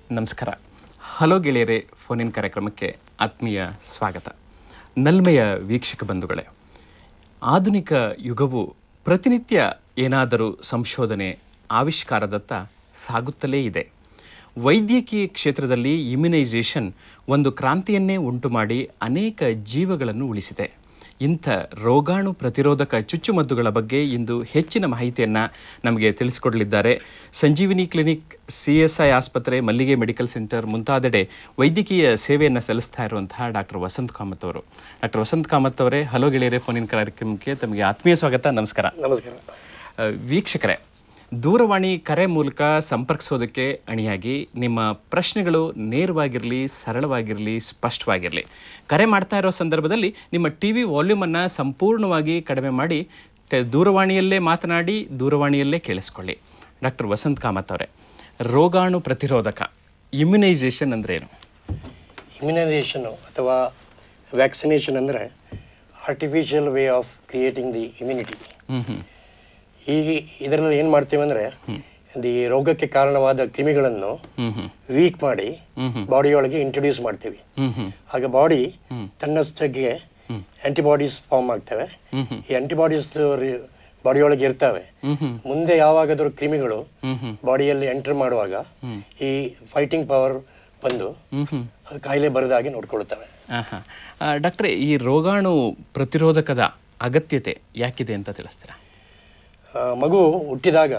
ನಮಸ್ಕಾರ ಹಲೋ ಗೆಳೆಯರೆ ಫೋನಿನ್ ಕಾರ್ಯಕ್ರಮಕ್ಕೆ ಆತ್ಮೀಯ ಸ್ವಾಗತ ನಲ್ಮೆಯ ವೀಕ್ಷಕ ಬಂಧುಗಳೇ ಆಧುನಿಕ ಯುಗವು ಪ್ರತಿನಿತ್ಯ ಏನಾದರೂ ಸಂಶೋಧನೆ ಆವಿಷ್ಕಾರದತ್ತ ಸಾಗುತ್ತಲೇ ಇದೆ ವೈದ್ಯಕೀಯ ಕ್ಷೇತ್ರದಲ್ಲಿ ಇಮ್ಯುನೈಸೇಷನ್ ಒಂದು ಕ್ರಾಂತಿಯನ್ನೇ ಉಂಟು ಮಾಡಿ ಅನೇಕ ಜೀವಗಳನ್ನು ಉಳಿಸಿದೆ ಇಂಥ ರೋಗಾಣು ಪ್ರತಿರೋಧಕ ಚುಚ್ಚುಮದ್ದುಗಳ ಬಗ್ಗೆ ಇಂದು ಹೆಚ್ಚಿನ ಮಾಹಿತಿಯನ್ನು ನಮಗೆ ತಿಳಿಸಿಕೊಡಲಿದ್ದಾರೆ Sanjeevini clinic C S I ಆಸ್ಪತ್ರೆ ಮಲ್ಲಿಗೆ ಮೆಡಿಕಲ್ ಸೆಂಟರ್ ಮುಂತಾದೆಡೆ ವೈದ್ಯಕೀಯ ಸೇವೆಯನ್ನು ಸಲ್ಲಿಸ್ತಾ ಇರುವಂತಹ ಡಾಕ್ಟರ್ ವಸಂತ್ ಕಾಮತ್ ಅವರು ಡಾಕ್ಟರ್ ವಸಂತ್ ಕಾಮತ್ ಅವರೇ ಹಲೋ ಗೆಳೆಯರೆ ಫೋನಿನ ಕಾರ್ಯಕ್ರಮಕ್ಕೆ ತಮಗೆ ಆತ್ಮೀಯ ಸ್ವಾಗತ ನಮಸ್ಕಾರ ನಮಸ್ಕಾರ ಆ, ವೀಕ್ಷಕರೇ ದೂರವಾಣಿ ಕರೆ ಮೂಲಕ ಸಂಪರ್ಕಿಸೋದಕ್ಕೆ ಅಣಿಯಾಗಿ ನಿಮ್ಮ ಪ್ರಶ್ನೆಗಳು ನೇರವಾಗಿರಲಿ ಸರಳವಾಗಿರಲಿ ಸ್ಪಷ್ಟವಾಗಿರಲಿ ಕರೆ ಮಾಡ್ತಾ ಇರೋ ಸಂದರ್ಭದಲ್ಲಿ ನಿಮ್ಮ ಟಿ ವಿ ವಾಲ್ಯೂಮನ್ನು ಸಂಪೂರ್ಣವಾಗಿ ಕಡಿಮೆ ಮಾಡಿ ಟ- ದೂರವಾಣಿಯಲ್ಲೇ ಮಾತನಾಡಿ ದೂರವಾಣಿಯಲ್ಲೇ ಕೇಳಿಸ್ಕೊಳ್ಳಿ ಡಾಕ್ಟರ್ ವಸಂತ್ ಕಾಮತ್ ಅವರೇ ರೋಗಾಣು ಪ್ರತಿರೋಧಕ ಇಮ್ಯುನೈಸೇಷನ್ ಅಂದ್ರೆ ಏನು ಇಮ್ಯುನೈಸೇಷನು ಅಥವಾ ವ್ಯಾಕ್ಸಿನೇಷನ್ ಅಂದರೆ artificial way of creating the immunity hmm hmm ಈ ಇದರಲ್ಲಿ ಏನು ಮಾಡ್ತೀವಿ ಅಂದರೆ ದಿ ರೋಗಕ್ಕೆ ಕಾರಣವಾದ ಕ್ರಿಮಿಗಳನ್ನು ಹ್ಮ್ ಹ್ಮ್ ವೀಕ್ ಮಾಡಿ ಬಾಡಿಯೊಳಗೆ ಇಂಟ್ರೊಡ್ಯೂಸ್ ಮಾಡ್ತೀವಿ ಹ್ಮ್ ಹ್ಮ್ ಆಗ ಬಾಡಿ ತನ್ನಷ್ಟಕ್ಕೆ ಆಂಟಿಬಾಡೀಸ್ ಫಾರ್ಮ್ ಆಗ್ತವೆ ಈ ಆಂಟಿಬಾಡೀಸ್ ಬಾಡಿಯೊಳಗೆ ಇರ್ತವೆ ಮುಂದೆ ಯಾವಾಗಾದರೂ ಕ್ರಿಮಿಗಳು ಬಾಡಿಯಲ್ಲಿ ಎಂಟರ್ ಮಾಡುವಾಗ ಈ ಫೈಟಿಂಗ್ ಪವರ್ ಬಂದು ಹ್ಮ್ ಹ್ಮ್ ಅದು ಕಾಯಿಲೆ ಬರದ ಹಾಗೆ ನೋಡ್ಕೊಳ್ತವೆ ಆಹಾ. ಆ, ಡಾಕ್ಟ್ರೇ ಈ ರೋಗಾಣು ಪ್ರತಿರೋಧಕದ ಅಗತ್ಯತೆ ಯಾಕಿದೆ ಅಂತ ತಿಳಿಸ್ತೀರಾ ಆ, ಮಗು ಹುಟ್ಟಿದಾಗ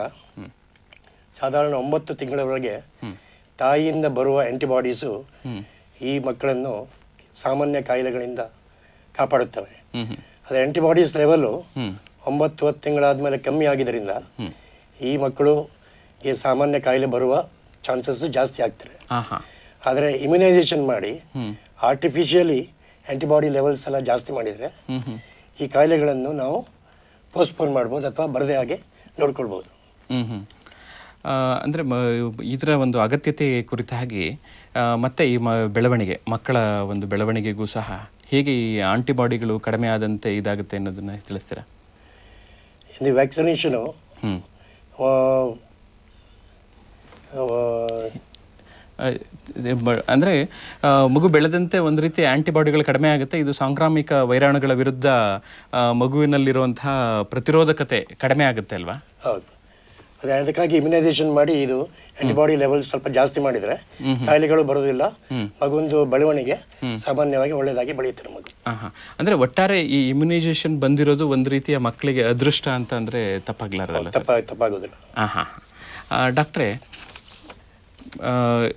ಸಾಧಾರಣ ಒಂಬತ್ತು ತಿಂಗಳವರೆಗೆ ತಾಯಿಯಿಂದ ಬರುವ ಆಂಟಿಬಾಡೀಸು ಈ ಮಕ್ಕಳನ್ನು ಸಾಮಾನ್ಯ ಕಾಯಿಲೆಗಳಿಂದ ಕಾಪಾಡುತ್ತವೆ ಹ್ಮ್ ಹ್ಮ್ ಅದು ಆಂಟಿಬಾಡೀಸ್ ಲೆವೆಲ್ಲು ಹ್ಮ್ ಒಂಬತ್ತು ಹತ್ತು ತಿಂಗಳಾದಮೇಲೆ ಕಮ್ಮಿ ಆಗಿದ್ದರಿಂದ ಈ ಮಕ್ಕಳು ಈ ಸಾಮಾನ್ಯ ಕಾಯಿಲೆ ಬರುವ ಚಾನ್ಸಸ್ ಜಾಸ್ತಿ ಆಗ್ತದೆ ಆಹಾ ಆದರೆ ಇಮ್ಯುನೈಸೇಷನ್ ಮಾಡಿ ಆರ್ಟಿಫಿಷಿಯಲಿ ಆಂಟಿಬಾಡಿ ಲೆವೆಲ್ಸ್ ಎಲ್ಲ ಜಾಸ್ತಿ ಮಾಡಿದರೆ ಹ್ಮ್ ಹ್ಮ್ ಈ ಕಾಯಿಲೆಗಳನ್ನು ನಾವು ಪೋಸ್ಟ್ಪೋನ್ ಮಾಡ್ಬೋದು ಅಥವಾ ಬರದೇ ಹಾಗೆ ನೋಡ್ಕೊಳ್ಬೋದು ಹ್ಮ್ ಹ್ಮ್ ಆ, ಅಂದ್ರೆ ಮ ಇದರ ಒಂದು ಅಗತ್ಯತೆ ಕುರಿತಾಗಿ ಆ, ಮತ್ತೆ ಈ ಮ ಬೆಳವಣಿಗೆ ಮಕ್ಕಳ ಒಂದು ಬೆಳವಣಿಗೆಗೂ ಸಹ ಹೇಗೆ ಈ ಆಂಟಿಬಾಡಿಗಳು ಕಡಿಮೆ ಆದಂತೆ ಇದಾಗುತ್ತೆ ಅನ್ನೋದನ್ನ ತಿಳಿಸ್ತೀರಾ ಇದು ವ್ಯಾಕ್ಸಿನೇಷನು ಹ್ಮ್ ಆ, ಇದು ಬ- ಅಂದ್ರೆ ಆ, ಮಗು ಬೆಳೆದಂತೆ ಒಂದು ರೀತಿ ಆಂಟಿಬಾಡಿಗಳು ಕಡಿಮೆ ಆಗುತ್ತೆ ಇದು ಸಾಂಕ್ರಾಮಿಕ ವೈರಾಣುಗಳ ವಿರುದ್ಧ ಆ, ಮಗುವಿನಲ್ಲಿರುವಂತಹ ಪ್ರತಿರೋಧಕತೆ ಕಡಿಮೆ ಆಗುತ್ತೆ ಅಲ್ವಾ ಹೌದು ಅದೇ ಅದಕ್ಕಾಗಿ ಇಮ್ಯುನೈಸೇಷನ್ ಮಾಡಿ ಇದು ಆಂಟಿಬಾಡಿ ಲೆವೆಲ್ ಸ್ವಲ್ಪ ಜಾಸ್ತಿ ಮಾಡಿದರೆ ಕಾಯಿಲೆಗಳು ಬರೋದಿಲ್ಲ ಮಗುಂದು ಬೆಳವಣಿಗೆ ಸಾಮಾನ್ಯವಾಗಿ ಒಳ್ಳೆಯದಾಗಿ ಬೆಳೆಯುತ್ತೆ ಮಗು ಆಹಾ. ಅಂದ್ರೆ ಒಟ್ಟಾರೆ ಈ ಇಮ್ಯುನೈಸೇಷನ್ ಬಂದಿರೋದು ಒಂದು ರೀತಿಯ ಮಕ್ಕಳಿಗೆ ಅದೃಷ್ಟ ಅಂತ ಅಂದ್ರೆ ತಪ್ಪಾಗ್ಲಾರದಲ್ಲ ತಪ್ಪ ತಪ್ಪಾಗೋದಿಲ್ಲ ಆಹಾ ಆ, ಡಾಕ್ಟ್ರೇ ಆ,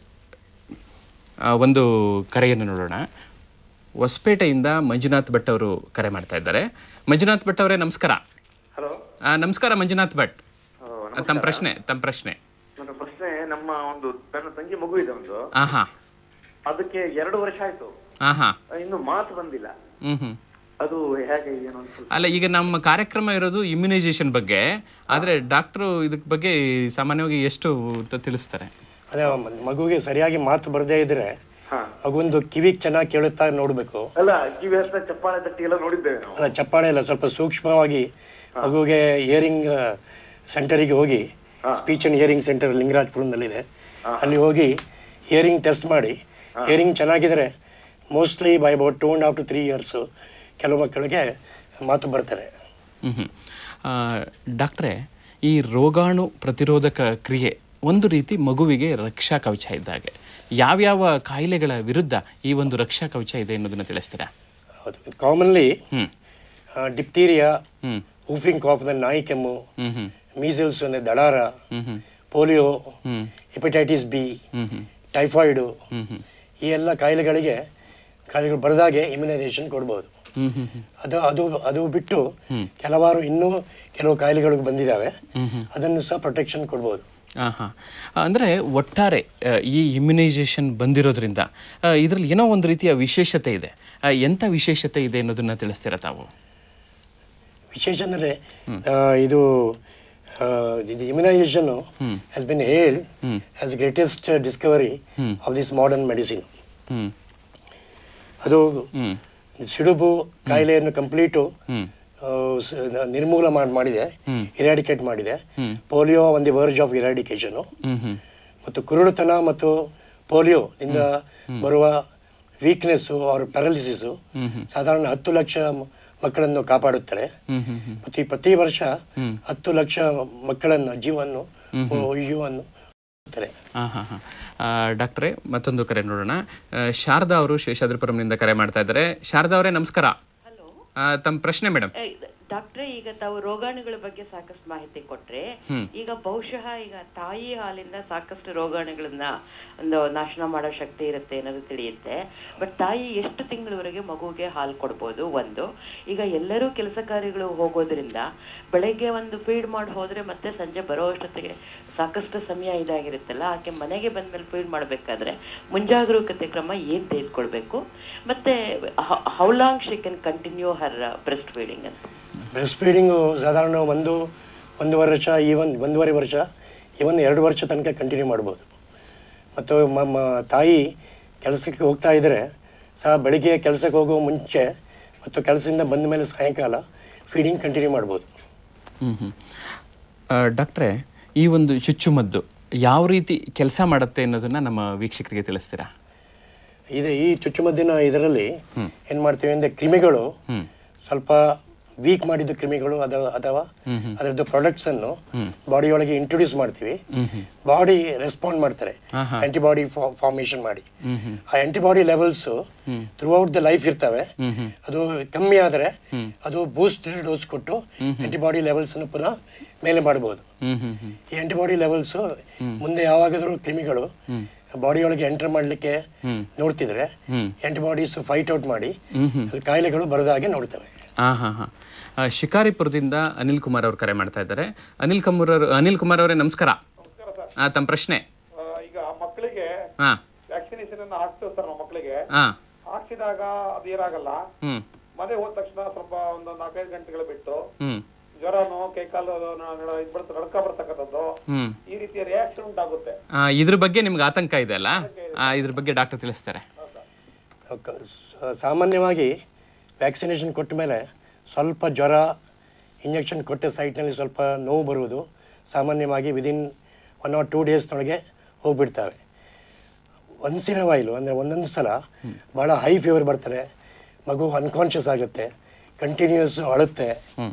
ಆ, ಒಂದು ಕರೆಯನ್ನು ನೋಡೋಣ ಹೊಸಪೇಟೆಯಿಂದ ಮಂಜುನಾಥ್ ಭಟ್ ಅವರು ಕರೆ ಮಾಡ್ತಾ ಇದ್ದಾರೆ ಮಂಜುನಾಥ್ ಭಟ್ ಅವರೇ ನಮಸ್ಕಾರ ಹಲೋ ಆ, ನಮಸ್ಕಾರ ಮಂಜುನಾಥ್ ಭಟ್ ಆ, ತಮ್ಮ ಪ್ರಶ್ನೆ ತಮ್ಮ ಪ್ರಶ್ನೆ ನನ್ನ ಪ್ರಶ್ನೆ ನಮ್ಮ ಒಂದು ನನ್ನ ತಂಗಿ ಮಗು ಇದೆ ಒಂದು ಆಹಾ ಅದಕ್ಕೆ ಎರಡು ವರ್ಷ ಆಯ್ತು ಆಹಾ ಇನ್ನು ಮಾತು ಬಂದಿಲ್ಲ ಹ್ಮ್ ಹ್ಮ್ ಅದು ಹೇಗೆ ಏನು ಅಂತ ಸ್ವಲ್ಪ ಅಲ್ಲ ಈಗ ನಮ್ಮ ಕಾರ್ಯಕ್ರಮ ಇರೋದು ಇಮ್ಯುನೈಸೇಷನ್ ಬಗ್ಗೆ ಆದರೆ ಡಾಕ್ಟ್ರು ಇದಕ್ಕೆ ಬಗ್ಗೆ ಸಾಮಾನ್ಯವಾಗಿ ಎಷ್ಟು ತ- ತಿಳಿಸ್ತಾರೆ ಅದೇ ಮ- ಮಗುವಿಗೆ ಸರಿಯಾಗಿ ಮಾತು ಬರದೇ ಇದ್ರೆ ಹಾ ಮಗುಂದು ಕಿವಿಗೆ ಚೆನ್ನಾಗಿ ಕೇಳುತ್ತಾ ನೋಡಬೇಕು ಅಲ್ಲ ಕಿವಿ ಹತ್ರ ಚಪ್ಪಾಳೆ ತಟ್ಟಿ ಎಲ್ಲ ನೋಡಿದ್ದೇವೆ ನಾವು ಅಲ್ಲ ಚಪ್ಪಾಳೆ ಇಲ್ಲ ಸ್ವಲ್ಪ ಸೂಕ್ಷ್ಮವಾಗಿ ಮಗುವಿಗೆ ಇಯರಿಂಗ್ ಸೆಂಟರಿಗೆ ಹೋಗಿ ಸ್ಪೀಚ್ ಅಂಡ್ ಇಯರಿಂಗ್ ಸೆಂಟರ್ ಲಿಂಗರಾಜಪುರದಲ್ಲಿದೆ ಅಲ್ಲಿ ಹೋಗಿ ಇಯರಿಂಗ್ ಟೆಸ್ಟ್ ಮಾಡಿ ಇಯರಿಂಗ್ ಚೆನ್ನಾಗಿದ್ರೆ mostly by about two and half to three years ಕೆಲವು ಮಕ್ಕಳಿಗೆ ಮಾತು ಬರ್ತಾರೆ ಹ್ಮ್ ಹ್ಮ್. ಆ, ಡಾಕ್ಟ್ರೇ ಈ ರೋಗಾಣು ಪ್ರತಿರೋಧಕ ಕ್ರಿಯೆ ಒಂದು ರೀತಿ ಮಗುವಿಗೆ ರಕ್ಷಾ ಕವಚ ಇದ್ದಾಗೆ ಯಾವ್ಯಾವ ಕಾಯಿಲೆಗಳ ವಿರುದ್ಧ ಈ ಒಂದು ರಕ್ಷಾ ಕವಚ ಇದೆ ಅನ್ನೋದನ್ನ ತಿಳಿಸ್ತೀರಾ ಹೌದು commonly hmm diphtheria hmm whooping cough ಅಂದರೆ ನಾಯಿ ಕೆಮ್ಮು ಹ್ಮ್ ಹ್ಮ್ ಮೀಸಲ್ಸ್ ಅಂದರೆ ದಡಾರ hmm hmm polio hmm hepatitis B hmm hmm typhoid hmm hmm ಈ ಎಲ್ಲ ಕಾಯಿಲೆಗಳಿಗೆ ಕಾಯಿಲೆಗಳು ಬರದಾಗೆ ಇಮ್ಯುನೈಸೇಷನ್ ಕೊಡ್ಬೋದು ಹ್ಮ್ ಹ್ಮ್ ಹ್ಮ್ ಅದು ಅದು ಅದು ಬಿಟ್ಟು ಕೆಲವಾರು ಇನ್ನೂ ಕೆಲವು ಕಾಯಿಲೆಗಳು ಬಂದಿದ್ದಾವೆ ಅದನ್ನು ಸಹ ಪ್ರೊಟೆಕ್ಷನ್ ಕೊಡ್ಬೋದು ಹಾಂ ಅಂದರೆ ಒಟ್ಟಾರೆ ಆ, ಈ ಇಮ್ಯುನೈಸೇಷನ್ ಬಂದಿರೋದ್ರಿಂದ ಇದರಲ್ಲಿ ಏನೋ ಒಂದು ರೀತಿಯ ವಿಶೇಷತೆ ಇದೆ ಆ, ಎಂಥ ವಿಶೇಷತೆ ಇದೆ ಅನ್ನೋದನ್ನ ತಿಳಿಸ್ತೀರಾ ತಾವು ವಿಶೇಷ ಅಂದರೆ ಇದು immunisation has been hailed as greatest discovery of this modern medicine hmm ಅದು ಹ್ಮ್ ಸಿಡುಬು ಕಾಯಿಲೆಯನ್ನು ಕಂಪ್ಲೀಟು ಹ್ಮ್ ನಿರ್ಮೂಲ ಮಾಡಿ ಮಾಡಿದೆ ಇರಾಡಿಕೇಟ್ ಮಾಡಿದೆ polio on the verge of eradication hmm hmm ಮತ್ತು ಕುರುಡುತನ ಮತ್ತು ಪೋಲಿಯೋ ಇಂದ ಬರುವ ವೀಕ್ನೆಸ್ಸು ಅವ್ರ ಪ್ಯಾರಲಿಸಿಸು ಸಾಧಾರಣ ಹತ್ತು ಲಕ್ಷ ಮ- ಮಕ್ಕಳನ್ನು ಕಾಪಾಡುತ್ತಾರೆ ಮತ್ತು ಈ ಪ್ರತಿ ವರ್ಷ ಹತ್ತು ಲಕ್ಷ ಮಕ್ಕಳನ್ನ ಜೀವನ್ನು ಜೀವನ್ನು ಉಳಿಸುತ್ತಾರೆ. ಹಾಂ ಹಾಂ ಹಾಂ ಡಾಕ್ಟ್ರೇ ಮತ್ತೊಂದು ಕರೆ ನೋಡೋಣ ಆ, ಶಾರದಾ ಅವರು ಶೇಷಾದ್ರಿಪುರಂನಿಂದ ಕರೆ ಮಾಡ್ತಾ ಇದ್ದಾರೆ ಶಾರದಾ ಅವರೇ ನಮಸ್ಕಾರ ಹಲೋ ಆ, ತಮ್ಮ ಪ್ರಶ್ನೆ ಮೇಡಮ್ ಡಾಕ್ಟ್ರೆ ಈಗ ತಾವು ರೋಗಾಣುಗಳ ಬಗ್ಗೆ ಸಾಕಷ್ಟು ಮಾಹಿತಿ ಕೊಟ್ರೆ ಈಗ ಬಹುಶಃ ಈಗ ತಾಯಿ ಹಾಲಿಂದ ಸಾಕಷ್ಟು ರೋಗಾಣುಗಳನ್ನ ಒಂದು ನಾಶನ ಮಾಡೋ ಶಕ್ತಿ ಇರುತ್ತೆ ಅನ್ನೋದು ತಿಳಿಯುತ್ತೆ ಬಟ್ ತಾಯಿ ಎಷ್ಟು ತಿಂಗಳವರೆಗೆ ಮಗುಗೆ ಹಾಲು ಕೊಡ್ಬೋದು ಒಂದು ಈಗ ಎಲ್ಲರೂ ಕೆಲಸ ಕಾರ್ಯಗಳು ಹೋಗೋದ್ರಿಂದ ಬೆಳಗ್ಗೆ ಒಂದು ಫೀಡ್ ಮಾಡಿ ಹೋದ್ರೆ ಮತ್ತೆ ಸಂಜೆ ಬರೋ ಅಷ್ಟೊತ್ತಿಗೆ ಸಾಕಷ್ಟು ಸಮಯ ಇದಾಗಿರುತ್ತಲ್ಲ ಆಕೆ ಮನೆಗೆ ಬಂದ್ಮೇಲೆ ಫೀಡ್ ಮಾಡಬೇಕಾದ್ರೆ ಮುಂಜಾಗರೂಕತೆ ಕ್ರಮ ಏನ್ ತೆಗೆದುಕೊಳ್ಬೇಕು ಮತ್ತೆ how long she can continue her breast feeding ಅಂತ ಬ್ರೆಸ್ಟ್ ಫೀಡಿಂಗು ಸಾಧಾರಣ ಒಂದು ಒಂದೂವರೆ ವರ್ಷ ಈವನ್ ಒಂದೂವರೆ ವರ್ಷ ಈವನ್ ಎರಡು ವರ್ಷ ತನಕ ಕಂಟಿನ್ಯೂ ಮಾಡ್ಬೋದು ಮತ್ತು ಮ- ಮ- ತಾಯಿ ಕೆಲಸಕ್ಕೆ ಹೋಗ್ತಾ ಇದ್ದರೆ ಸಹ ಬೆಳಿಗ್ಗೆ ಕೆಲಸಕ್ಕೆ ಹೋಗೋ ಮುಂಚೆ ಮತ್ತು ಕೆಲಸದಿಂದ ಬಂದ ಮೇಲೆ ಸಾಯಂಕಾಲ ಫೀಡಿಂಗ್ ಕಂಟಿನ್ಯೂ ಮಾಡ್ಬೋದು ಹ್ಞೂ ಹ್ಞೂ ಡಾಕ್ಟ್ರೆ ಈ ಒಂದು ಚುಚ್ಚುಮದ್ದು ಯಾವ ರೀತಿ ಕೆಲಸ ಮಾಡುತ್ತೆ ಅನ್ನೋದನ್ನ ನಮ್ಮ ವೀಕ್ಷಕರಿಗೆ ತಿಳಿಸ್ತೀರಾ ಇದು ಈ ಚುಚ್ಚುಮದ್ದಿನ ಇದರಲ್ಲಿ ಏನು ಮಾಡ್ತೀವಿ ಅಂದರೆ ಕ್ರಿಮಿಗಳು ಸ್ವಲ್ಪ ವೀಕ್ ಮಾಡಿದ ಕ್ರಿಮಿಗಳು ಅದ ಅಥವಾ ಅದರದ್ದು ಪ್ರಾಡಕ್ಟ್ಸ್ ಅನ್ನು ಬಾಡಿ ಒಳಗೆ ಇಂಟ್ರೊಡ್ಯೂಸ್ ಮಾಡ್ತೀವಿ ಬಾಡಿ ರೆಸ್ಪಾಂಡ್ ಮಾಡ್ತಾರೆ ಆಂಟಿಬಾಡಿ ಫಾರ್ಮೇಶನ್ ಮಾಡಿ ಆ antibody levels throughout the life ಇರ್ತವೆ ಅದು ಕಮ್ಮಿ ಆದರೆ ಅದು ಬೂಸ್ಟರ್ ಡೋಸ್ ಕೊಟ್ಟು ಆಂಟಿಬಾಡಿ ಲೆವೆಲ್ಸ್ ಅನ್ನು ಪುನಃ ಮೇಲೆ ಮಾಡಬಹುದು ಹ್ಞೂ ಹ್ಞೂ ಹ್ಞೂ ಈ ಆಂಟಿಬಾಡಿ ಲೆವೆಲ್ಸ್ ಮುಂದೆ ಯಾವಾಗಾದ್ರೂ ಕ್ರಿಮಿಗಳು ಬಾಡಿ ಒಳಗೆ ಎಂಟರ್ ಮಾಡಲಿಕ್ಕೆ ನೋಡ್ತಿದ್ರೆ ಆಂಟಿಬಾಡೀಸ್ ಫೈಟ್ ಔಟ್ ಮಾಡಿ ಅದು ಕಾಯಿಲೆಗಳು ಬರದ ಹಾಗೆ ನೋಡ್ತವೆ ಹಾಂ ಹಾಂ ಹಾಂ ಶಿಕಾರಿಪುರದಿಂದ ಅನಿಲ್ ಕುಮಾರ್ ಅವರು ಕರೆ ಮಾಡ್ತಾ ಇದ್ದಾರೆ ಅನಿಲ್ ಕುಮಾರ್ ಅವರು ಅನಿಲ್ ಕುಮಾರ್ ಅವರೇ ನಮಸ್ಕಾರ ಆ, ತಮ್ಮ ಪ್ರಶ್ನೆ ಆ, ಈಗ ಮಕ್ಕಳಿಗೆ ಹಾಂ ವ್ಯಾಕ್ಸಿನೇಷನ್ ಅನ್ನ ಹಾಕ್ತೇವೆ ಸರ್ ನಾವು ಮಕ್ಕಳಿಗೆ ಹಾಂ ಹಾಕ್ಸಿದಾಗ ಅದು ಏನಾಗಲ್ಲ ಹ್ಞೂ ಮನೆ ಹೋದ ತಕ್ಷಣ ಸ್ವಲ್ಪ ಒಂದು ನಾಲ್ಕೈದು ಗಂಟೆಗಳು ಬಿಟ್ಟು ಹ್ಞೂ ಜ್ವರನೋ ಕೈಕಾಲು ಇದು ಬರ್ತದೆ ನಡ್ಕ ಬರ್ತಕ್ಕಂಥದ್ದು ಹ್ಞೂ ಈ ರೀತಿಯ ರಿಯಾಕ್ಷನ್ ಉಂಟಾಗುತ್ತೆ ಇದ್ರ ಬಗ್ಗೆ ನಿಮ್ಗೆ ಆತಂಕ ಇದೆ ಅಲ್ಲ ಆ, ಇದ್ರ ಬಗ್ಗೆ ಡಾಕ್ಟರ್ ತಿಳಿಸ್ತಾರೆ ಕ- ಸ- ಸಾಮಾನ್ಯವಾಗಿ ವ್ಯಾಕ್ಸಿನೇಷನ್ ಕೊಟ್ಟ ಮೇಲೆ ಸ್ವಲ್ಪ ಜ್ವರ ಇಂಜೆಕ್ಷನ್ ಕೊಟ್ಟ ಸೈಟ್ನಲ್ಲಿ ಸ್ವಲ್ಪ ನೋವು ಬರುವುದು ಸಾಮಾನ್ಯವಾಗಿ ವಿದಿನ್ ಒನ್ ಆರ್ ಟೂ ಡೇಸ್ನೊಳಗೆ ಹೋಗ್ಬಿಡ್ತವೆ ಒನ್ಸಿನ ವೈಲು ಅಂದರೆ ಒಂದೊಂದು ಸಲ ಭಾಳ ಹೈ ಫೀವರ್ ಬರ್ತಾರೆ ಮಗು ಅನ್ಕಾನ್ಷಿಯಸ್ ಆಗುತ್ತೆ ಕಂಟಿನ್ಯೂಸ್ ಅಳುತ್ತೆ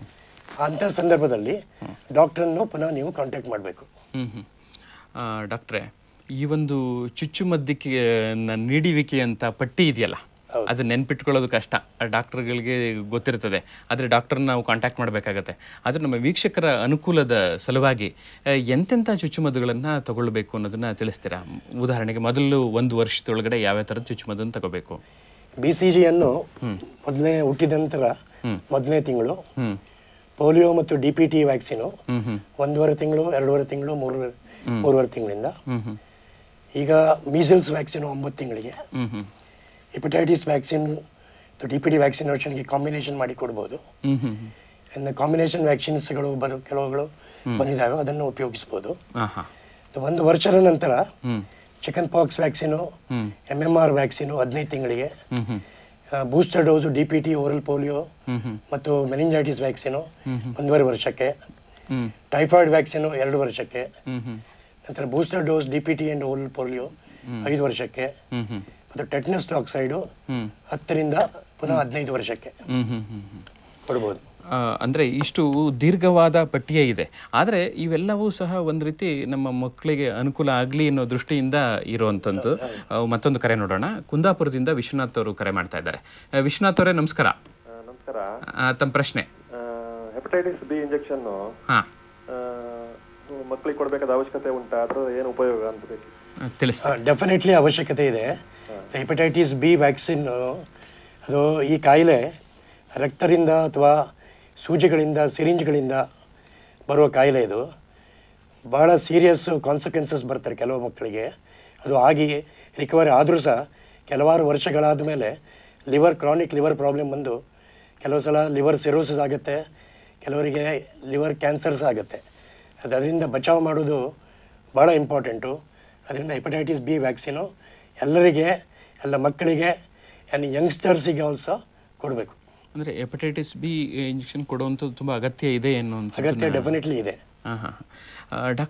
ಅಂಥ ಸಂದರ್ಭದಲ್ಲಿ ಡಾಕ್ಟ್ರನ್ನು ಪುನಃ ನೀವು ಕಾಂಟ್ಯಾಕ್ಟ್ ಮಾಡಬೇಕು ಹ್ಞೂ ಹ್ಞೂ ಡಾಕ್ಟ್ರೆ ಈ ಒಂದು ಚುಚ್ಚುಮದ್ದಿಕೆ ನ ನೀಡುವಿಕೆ ಅಂತ ಪಟ್ಟಿ ಇದೆಯಲ್ಲ ಅದು ನೆನ್ಪಿಟ್ಕೊಳ್ಳೋದು ಕಷ್ಟ ಡಾಕ್ಟರ್ಗಳಿಗೆ ಗೊತ್ತಿರ್ತದೆ ಆದರೆ ಡಾಕ್ಟರ್ನ ನಾವು ಕಾಂಟ್ಯಾಕ್ಟ್ ಮಾಡಬೇಕಾಗತ್ತೆ ಆದರೆ ನಮ್ಮ ವೀಕ್ಷಕರ ಅನುಕೂಲದ ಸಲುವಾಗಿ ಆ, ಎಂತೆಂಥ ಚುಚ್ಚುಮದ್ದುಗಳನ್ನು ತಗೊಳ್ಬೇಕು ಅನ್ನೋದನ್ನ ತಿಳಿಸ್ತೀರಾ ಉದಾಹರಣೆಗೆ ಮೊದಲು ಒಂದು ವರ್ಷದೊಳಗಡೆ ಯಾವ್ಯಾವ ಥರದ ಚುಚ್ಚುಮದ್ದನ್ನು ತಗೋಬೇಕು ಬಿ ಸಿ ಜಿಯನ್ನು ಮೊದಲನೇ ಹುಟ್ಟಿದ ನಂತರ ಮೊದಲನೇ ತಿಂಗಳು ಪೋಲಿಯೋ ಮತ್ತು ಡಿ ಪಿ ಟಿ ವ್ಯಾಕ್ಸಿನು ಒಂದೂವರೆ ತಿಂಗಳು ಎರಡೂವರೆ ತಿಂಗಳು ಮೂರುವರೆ ಮೂರುವರೆ ತಿಂಗಳಿಂದ ಈಗ ಮೀಸಲ್ಸ್ ವ್ಯಾಕ್ಸಿನ್ ಒಂಬತ್ತು ತಿಂಗಳಿಗೆ ಹ್ಞೂ ಹ್ಞೂ hepatitis vaccine D P T ವ್ಯಾಕ್ಸಿನೇಷನ್ಗೆ ಕಾಂಬಿನೇಷನ್ ಮಾಡಿ ಕೊಡ್ಬೋದು ಹ್ಞೂ ಹ್ಞೂ ಇನ್ನು ಕಾಂಬಿನೇಷನ್ ವ್ಯಾಕ್ಸಿನ್ಸ್ಗಳು ಬರೋ ಕೆಲವುಗಳು ಬಂದಿದ್ದಾವೆ ಅದನ್ನು ಉಪಯೋಗಿಸ್ಬೋದು ಹಾಂ ಹಾಂ ಒಂದು ವರ್ಷದ ನಂತರ chicken pox vaccine M M R vaccine ಹದಿನೈದು ತಿಂಗಳಿಗೆ booster dose D P T oral polio ಮತ್ತು ಮೆನಿಂಜೈಟಿಸ್ ವ್ಯಾಕ್ಸಿನು ಒಂದೂವರೆ ವರ್ಷಕ್ಕೆ ಹ್ಞೂ ಟೈಫಾಯ್ಡ್ ವ್ಯಾಕ್ಸಿನು ಎರಡು ವರ್ಷಕ್ಕೆ ಹ್ಞೂ ಹ್ಞೂ ನಂತರ booster dose D P T and oral polio ಐದು ವರ್ಷಕ್ಕೆ ಹ್ಞೂ ಹ್ಞೂ ಮತ್ತು ಟೆಟ್ನಸ್ ಆಕ್ಸೈಡು ಹತ್ತರಿಂದ ಪುನಃ ಹದಿನೈದು ವರ್ಷಕ್ಕೆ ಹ್ಞೂ ಹ್ಞೂ ಹ್ಞೂ ಹ್ಞೂ ಕೊಡ್ಬೋದು ಆ, ಅಂದ್ರೆ ಇಷ್ಟು ದೀರ್ಘವಾದ ಪಟ್ಟಿಯೇ ಇದೆ ಆದರೆ ಇವೆಲ್ಲವೂ ಸಹ ಒಂದು ರೀತಿ ನಮ್ಮ ಮಕ್ಕಳಿಗೆ ಅನುಕೂಲ ಆಗಲಿ ಅನ್ನೋ ದೃಷ್ಟಿಯಿಂದ ಇರುವಂಥದ್ದು ಆ, ಮತ್ತೊಂದು ಕರೆ ನೋಡೋಣ ಕುಂದಾಪುರದಿಂದ ವಿಶ್ವನಾಥ್ ಅವರು ಕರೆ ಮಾಡ್ತಾ ಇದ್ದಾರೆ ಆ, ವಿಶ್ವನಾಥ್ ಅವರೇ ನಮಸ್ಕಾರ ನಮಸ್ಕಾರ ಆ, ತಮ್ಮ ಪ್ರಶ್ನೆ ಹೆಪಟೈಟಿಸ್ ಬಿ ಇಂಜೆಕ್ಷನ್ ಹಾಂ ಮಕ್ಕಳಿಗೆ ಕೊಡಬೇಕಾದ ಅವಶ್ಯಕತೆ ಉಂಟಾ ಅಥವಾ ಏನು ಉಪಯೋಗ ಅಂತ ಬೇಕು ತಿಳಿಸ್ ಡೆಫಿನೆಟ್ಲಿ ಅವಶ್ಯಕತೆ ಇದೆ ಹೆಪಟೈಟಿಸ್ ಬಿ ವ್ಯಾಕ್ಸಿನ್ ಅದು ಈ ಕಾಯಿಲೆ ರಕ್ತದಿಂದ ಅಥವಾ ಸೂಜಿಗಳಿಂದ ಸಿರಿಂಜ್ಗಳಿಂದ ಬರುವ ಕಾಯಿಲೆ ಇದು ಭಾಳ ಸೀರಿಯಸ್ ಕಾನ್ಸಿಕ್ವೆನ್ಸಸ್ ಬರ್ತಾರೆ ಕೆಲವು ಮಕ್ಕಳಿಗೆ ಅದು ಆಗಿ ರಿಕವರಿ ಆದರೂ ಸಹ ಕೆಲವಾರು ವರ್ಷಗಳಾದ ಮೇಲೆ ಲಿವರ್ ಕ್ರಾನಿಕ್ ಲಿವರ್ ಪ್ರಾಬ್ಲಮ್ ಬಂದು ಕೆಲವು ಸಲ ಲಿವರ್ ಸಿರೋಸಿಸ್ ಆಗುತ್ತೆ ಕೆಲವರಿಗೆ ಲಿವರ್ ಕ್ಯಾನ್ಸರ್ಸ್ ಆಗುತ್ತೆ ಅದು ಅದರಿಂದ ಬಚಾವ್ ಮಾಡೋದು ಭಾಳ ಇಂಪಾರ್ಟೆಂಟು ಅದರಿಂದ ಹೆಪಟೈಟಿಸ್ ಬಿ ವ್ಯಾಕ್ಸಿನು ಎಲ್ಲರಿಗೆ ಎಲ್ಲ ಮಕ್ಕಳಿಗೆ ಆ್ಯಂಡ್ ಯಂಗ್ಸ್ಟರ್ಸಿಗೆ ಆಲ್ಸೋ ಕೊಡಬೇಕು ಅಂದರೆ ಹೆಪಟೈಟಿಸ್ ಬಿ ಇಂಜೆಕ್ಷನ್ ಕೊಡುವಂಥದ್ದು ತುಂಬ ಅಗತ್ಯ ಇದೆ ಅನ್ನುವಂಥ ಅಗತ್ಯ ಡೆಫಿನೆಟ್ಲಿ ಇದೆ ಹಾಂ ಹಾಂ ಡಾಕ್ಟ್ರೇ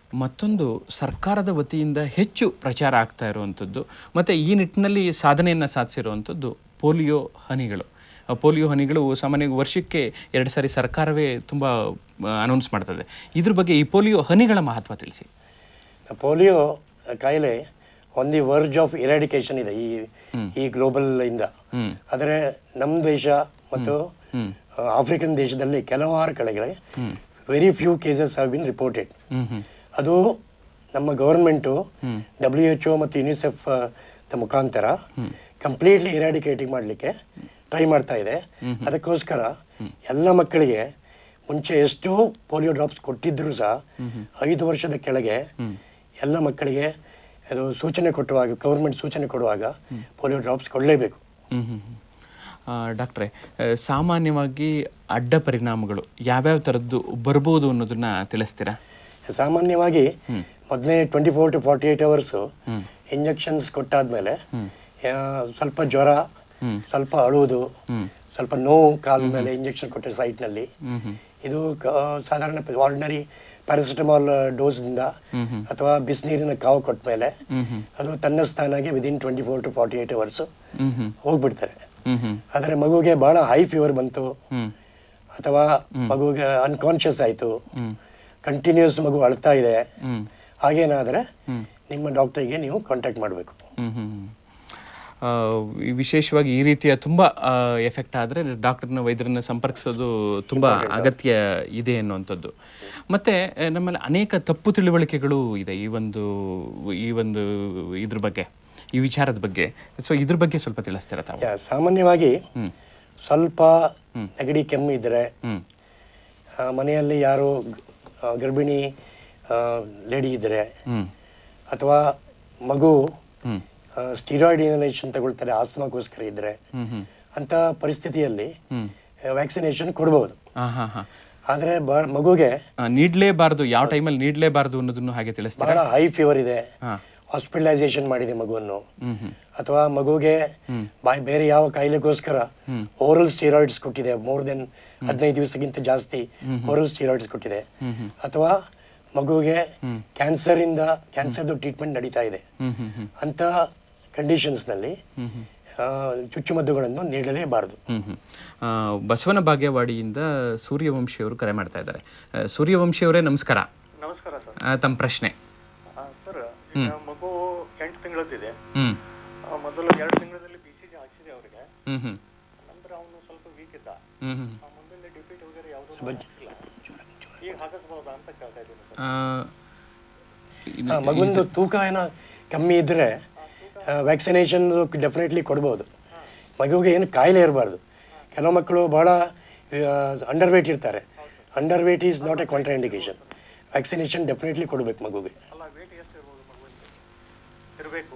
ಮತ್ತೊಂದು ಸರ್ಕಾರದ ವತಿಯಿಂದ ಹೆಚ್ಚು ಪ್ರಚಾರ ಆಗ್ತಾ ಇರುವಂಥದ್ದು ಮತ್ತು ಈ ನಿಟ್ಟಿನಲ್ಲಿ ಸಾಧನೆಯನ್ನು ಸಾಧಿಸಿರುವಂಥದ್ದು ಪೋಲಿಯೋ ಹನಿಗಳು ಆ ಪೋಲಿಯೋ ಹನಿಗಳು ಸಾಮಾನ್ಯವಾಗಿ ವರ್ಷಕ್ಕೆ ಎರಡು ಸಾರಿ ಸರ್ಕಾರವೇ ತುಂಬ ಅನೌನ್ಸ್ ಮಾಡ್ತದೆ ಇದ್ರ ಬಗ್ಗೆ ಈ ಪೋಲಿಯೋ ಹನಿಗಳ ಮಹತ್ವ ತಿಳಿಸಿ ಪೋಲಿಯೋ ಕಾಯಿಲೆ on the verge of eradication ಇದೆ ಈ ಈ ಗ್ಲೋಬಲ್ ಇಂದ ಆದರೆ ನಮ್ಮ ದೇಶ ಮತ್ತು ಆ, ಆಫ್ರಿಕನ್ ದೇಶದಲ್ಲಿ ಕೆಲವಾರು ಕಡೆಗಳಿಗೆ very few cases have been reported ಅದು ನಮ್ಮ ಗೌರ್ಮೆಂಟು ಡಬ್ಲ್ಯೂ ಎಚ್ ಒ ಮತ್ತು ಯುನಿಸೆಫ್ ದ ಮುಖಾಂತರ ಕಂಪ್ಲೀಟ್ಲಿ ಇರಾಡಿಕೇಟಿಂಗ್ ಮಾಡಲಿಕ್ಕೆ ಟ್ರೈ ಮಾಡ್ತಾ ಇದೆ ಅದಕ್ಕೋಸ್ಕರ ಎಲ್ಲ ಮಕ್ಕಳಿಗೆ ಮುಂಚೆ ಎಷ್ಟು ಪೋಲಿಯೋ ಡ್ರಾಪ್ಸ್ ಕೊಟ್ಟಿದ್ರು ಸಹ ಐದು ವರ್ಷದ ಕೆಳಗೆ ಎಲ್ಲ ಮಕ್ಕಳಿಗೆ ಅದು ಸೂಚನೆ ಕೊಟ್ಟುವಾಗ ಗೌರ್ಮೆಂಟ್ ಸೂಚನೆ ಕೊಡುವಾಗ ಪೋಲಿಯೋ ಡ್ರಾಪ್ಸ್ ಕೊಡಲೇಬೇಕು ಹ್ಮ್ ಹ್ಮ್ ಹ್ಮ್. ಆ, ಡಾಕ್ಟ್ರೆ ಆ, ಸಾಮಾನ್ಯವಾಗಿ ಅಡ್ಡ ಪರಿಣಾಮಗಳು ಯಾವ್ಯಾವ ಥರದ್ದು ಬರ್ಬೋದು ಅನ್ನೋದನ್ನ ತಿಳಿಸ್ತೀರಾ ಸಾಮಾನ್ಯವಾಗಿ ಮೊದಲನೇ twenty four to forty eight hours injections ಕೊಟ್ಟಾದ್ಮೇಲೆ ಆ, ಸ್ವಲ್ಪ ಜ್ವರ ಸ್ವಲ್ಪ ಅಳುವುದು ಸ್ವಲ್ಪ ನೋವು ಕಾಲ ಮೇಲೆ ಇಂಜೆಕ್ಷನ್ ಕೊಟ್ಟ ಸೈಟ್ನಲ್ಲಿ ಇದು ಕ- ಸಾಧಾರಣ ಆರ್ಡಿನರಿ ಪ್ಯಾರಾಸಿಟಮಾಲ್ ಡೋಸ್ದಿಂದ ಅಥವಾ ಬಿಸಿನೀರಿನ ಕಾವು ಕೊಟ್ಟ ಮೇಲೆ ಅದು ತನ್ನ ಸ್ಥಾನಾಗೆ within twenty four to forty eight hours ಹೋಗ್ಬಿಡ್ತಾರೆ ಹ್ಮ್ ಹ್ಮ್ ಆದರೆ ಮಗುಗೆ ಬಹಳ ಹೈ ಫೀವರ್ ಬಂತು ಅಥವಾ ಮಗುಗೆ ಅನ್ಕಾನ್ಶಿಯಸ್ ಆಯಿತು ಕಂಟಿನ್ಯೂಸ್ ಮಗು ಅಳ್ತಾ ಇದೆ ಹಾಗೇನಾದರೆ ನಿಮ್ಮ ಡಾಕ್ಟರಿಗೆ ನೀವು ಕಾಂಟ್ಯಾಕ್ಟ್ ಮಾಡಬೇಕು ಹ್ಮ್ ಹ್ಮ್ ಹ್ಮ್. ಆ, ಈ ವಿಶೇಷವಾಗಿ ಈ ರೀತಿಯ ತುಂಬ ಎಫೆಕ್ಟ್ ಆದರೆ ಡಾಕ್ಟರ್ನ ವೈದ್ಯರನ್ನ ಸಂಪರ್ಕಿಸೋದು ತುಂಬ ಅಗತ್ಯ ಇದೆ ಅನ್ನುವಂಥದ್ದು ಮತ್ತು ನಮ್ಮಲ್ಲಿ ಅನೇಕ ತಪ್ಪು ತಿಳುವಳಿಕೆಗಳು ಇದೆ ಈ ಒಂದು ಈ ಒಂದು ಇದ್ರ ಬಗ್ಗೆ ಈ ವಿಚಾರದ ಬಗ್ಗೆ ಸೊ ಇದ್ರ ಬಗ್ಗೆ ಸ್ವಲ್ಪ ತಿಳಿಸ್ತೀರಾ ತಾವು ಯಾ, ಸಾಮಾನ್ಯವಾಗಿ ಸ್ವಲ್ಪ ನೆಗಡಿ ಕೆಮ್ಮು ಇದ್ದರೆ ಹ್ಮ್ ಆ, ಮನೆಯಲ್ಲಿ ಯಾರು ಆ, ಗರ್ಭಿಣಿ ಲೇಡಿ ಇದ್ದರೆ ಹ್ಮ್ ಅಥವಾ ಮಗು ಹ್ಮ್ ಸ್ಟಿರಾಯ್ಡ್ ಇನಲೇಷನ್ ತಗೊಳ್ತಾರೆ ಆಸ್ತಮಾಗೋಸ್ಕರ ಇದ್ದರೆ ಹ್ಮ್ ಹ್ಮ್ ಅಂಥ ಪರಿಸ್ಥಿತಿಯಲ್ಲಿ ವ್ಯಾಕ್ಸಿನೇಷನ್ ಕೊಡ್ಬೋದು ಹಾಂ ಹಾಂ ಹಾಂ ಆದರೆ ಬ ಮಗುಗೆ ನೀಡಲೇಬಾರ್ದು ಯಾವ ಟೈಮಲ್ಲಿ ನೀಡಲೇಬಾರ್ದು ಅನ್ನೋದನ್ನು ಹಾಗೆ ತಿಳಿಸ್ತೀರಾ ಬಹಳ ಹೈ ಫೀವರ್ ಇದೆ ಹಾ. ಹಾಸ್ಪಿಟಲೈಸೇಷನ್ ಮಾಡಿದೆ ಮಗುವನ್ನು ಅಥವಾ ಮಗುಗೆ ಬಾಯ್ ಬೇರೆ ಯಾವ ಕಾಯಿಲೆಗೋಸ್ಕರ ಓರಲ್ ಸ್ಟೀರಾಯ್ಡ್ಸ್ ಕೊಟ್ಟಿದೆ ಮೋರ್ ದೆನ್ ಹದಿನೈದು ದಿವಸಕ್ಕಿಂತ ಜಾಸ್ತಿ ಓರಲ್ ಸ್ಟೀರಾಯ್ಡ್ಸ್ ಕೊಟ್ಟಿದೆ ಅಥವಾ ಮಗುಗೆ ಕ್ಯಾನ್ಸರ್ ಇಂದ ಕ್ಯಾನ್ಸರ್ದು ಟ್ರೀಟ್ಮೆಂಟ್ ನಡೀತಾ ಇದೆ ಅಂತ ಕಂಡೀಷನ್ಸ್ನಲ್ಲಿ ಚುಚ್ಚುಮದ್ದುಗಳನ್ನು ನೀಡಲೇಬಾರದು ಹ್ಮ್ ಹ್ಮ್. ಆ, ಬಸವನ ಭಾಗ್ಯವಾಡಿಯಿಂದ ಸೂರ್ಯವಂಶಿಯವರು ಕರೆ ಮಾಡ್ತಾ ಇದ್ದಾರೆ ಆ, ಸೂರ್ಯವಂಶಿಯವರೇ ನಮಸ್ಕಾರ ನಮಸ್ಕಾರ ಸರ್ ಆ, ತಮ್ಮ ಪ್ರಶ್ನೆ ಸರ್ ಈಗ ಮಗು ಎಂಟು ತಿಂಗಳದ್ದಿದೆ ಹ್ಮ್ ಆ, ಮೊದಲು ಎರಡು ತಿಂಗಳಲ್ಲಿ ಬಿ ಸಿ ಜಿ ಹಾಕ್ಸಿದೆ ಅವರಿಗೆ ಹ್ಮ್ ಹ್ಮ್ ನಂತರ ಅವನು ಸ್ವಲ್ಪ ವೀಕ್ ಇದ್ದ ಹ್ಮ್ ಹ್ಮ್ ಆ ಮುಂದಿನ ಡಿಪೀಟ್ ವಗೇರೆ ಯಾವುದೂ ಹಾಕಿಲ್ಲ ಈಗ ಹಾಕಿಸ್ಬೋದಾ ಅಂತ ಕೇಳ್ತಾ ಇದ್ದೀನಿ ಸರ್ ಆ, ಇನ್ನು- ಆ, ಮಗುವಿಂದು ತೂಕ ಏನೋ ಕಮ್ಮಿ ಇದ್ದರೆ ವ್ಯಾಕ್ಸಿನೇಷನ್ ಡೆಫಿನೆಟ್ಲಿ ಕೊಡ್ಬೋದು ಮಗುವಿಗೆ ಏನು ಕಾಯಿಲೆ ಇರಬಾರ್ದು ಕೆಲವು ಮಕ್ಕಳು ಭಾಳ ಅಂಡರ್ ವೇಟ್ ಇರ್ತಾರೆ under weight is not a contra indication vaccination definitely ಕೊಡಬೇಕು ಮಗುಗೆ ಅಲ್ಲ ವೇಟ್ ಎಷ್ಟು ಇರ್ಬೋದು ಮಗುವಿಗೆ ಇರಬೇಕು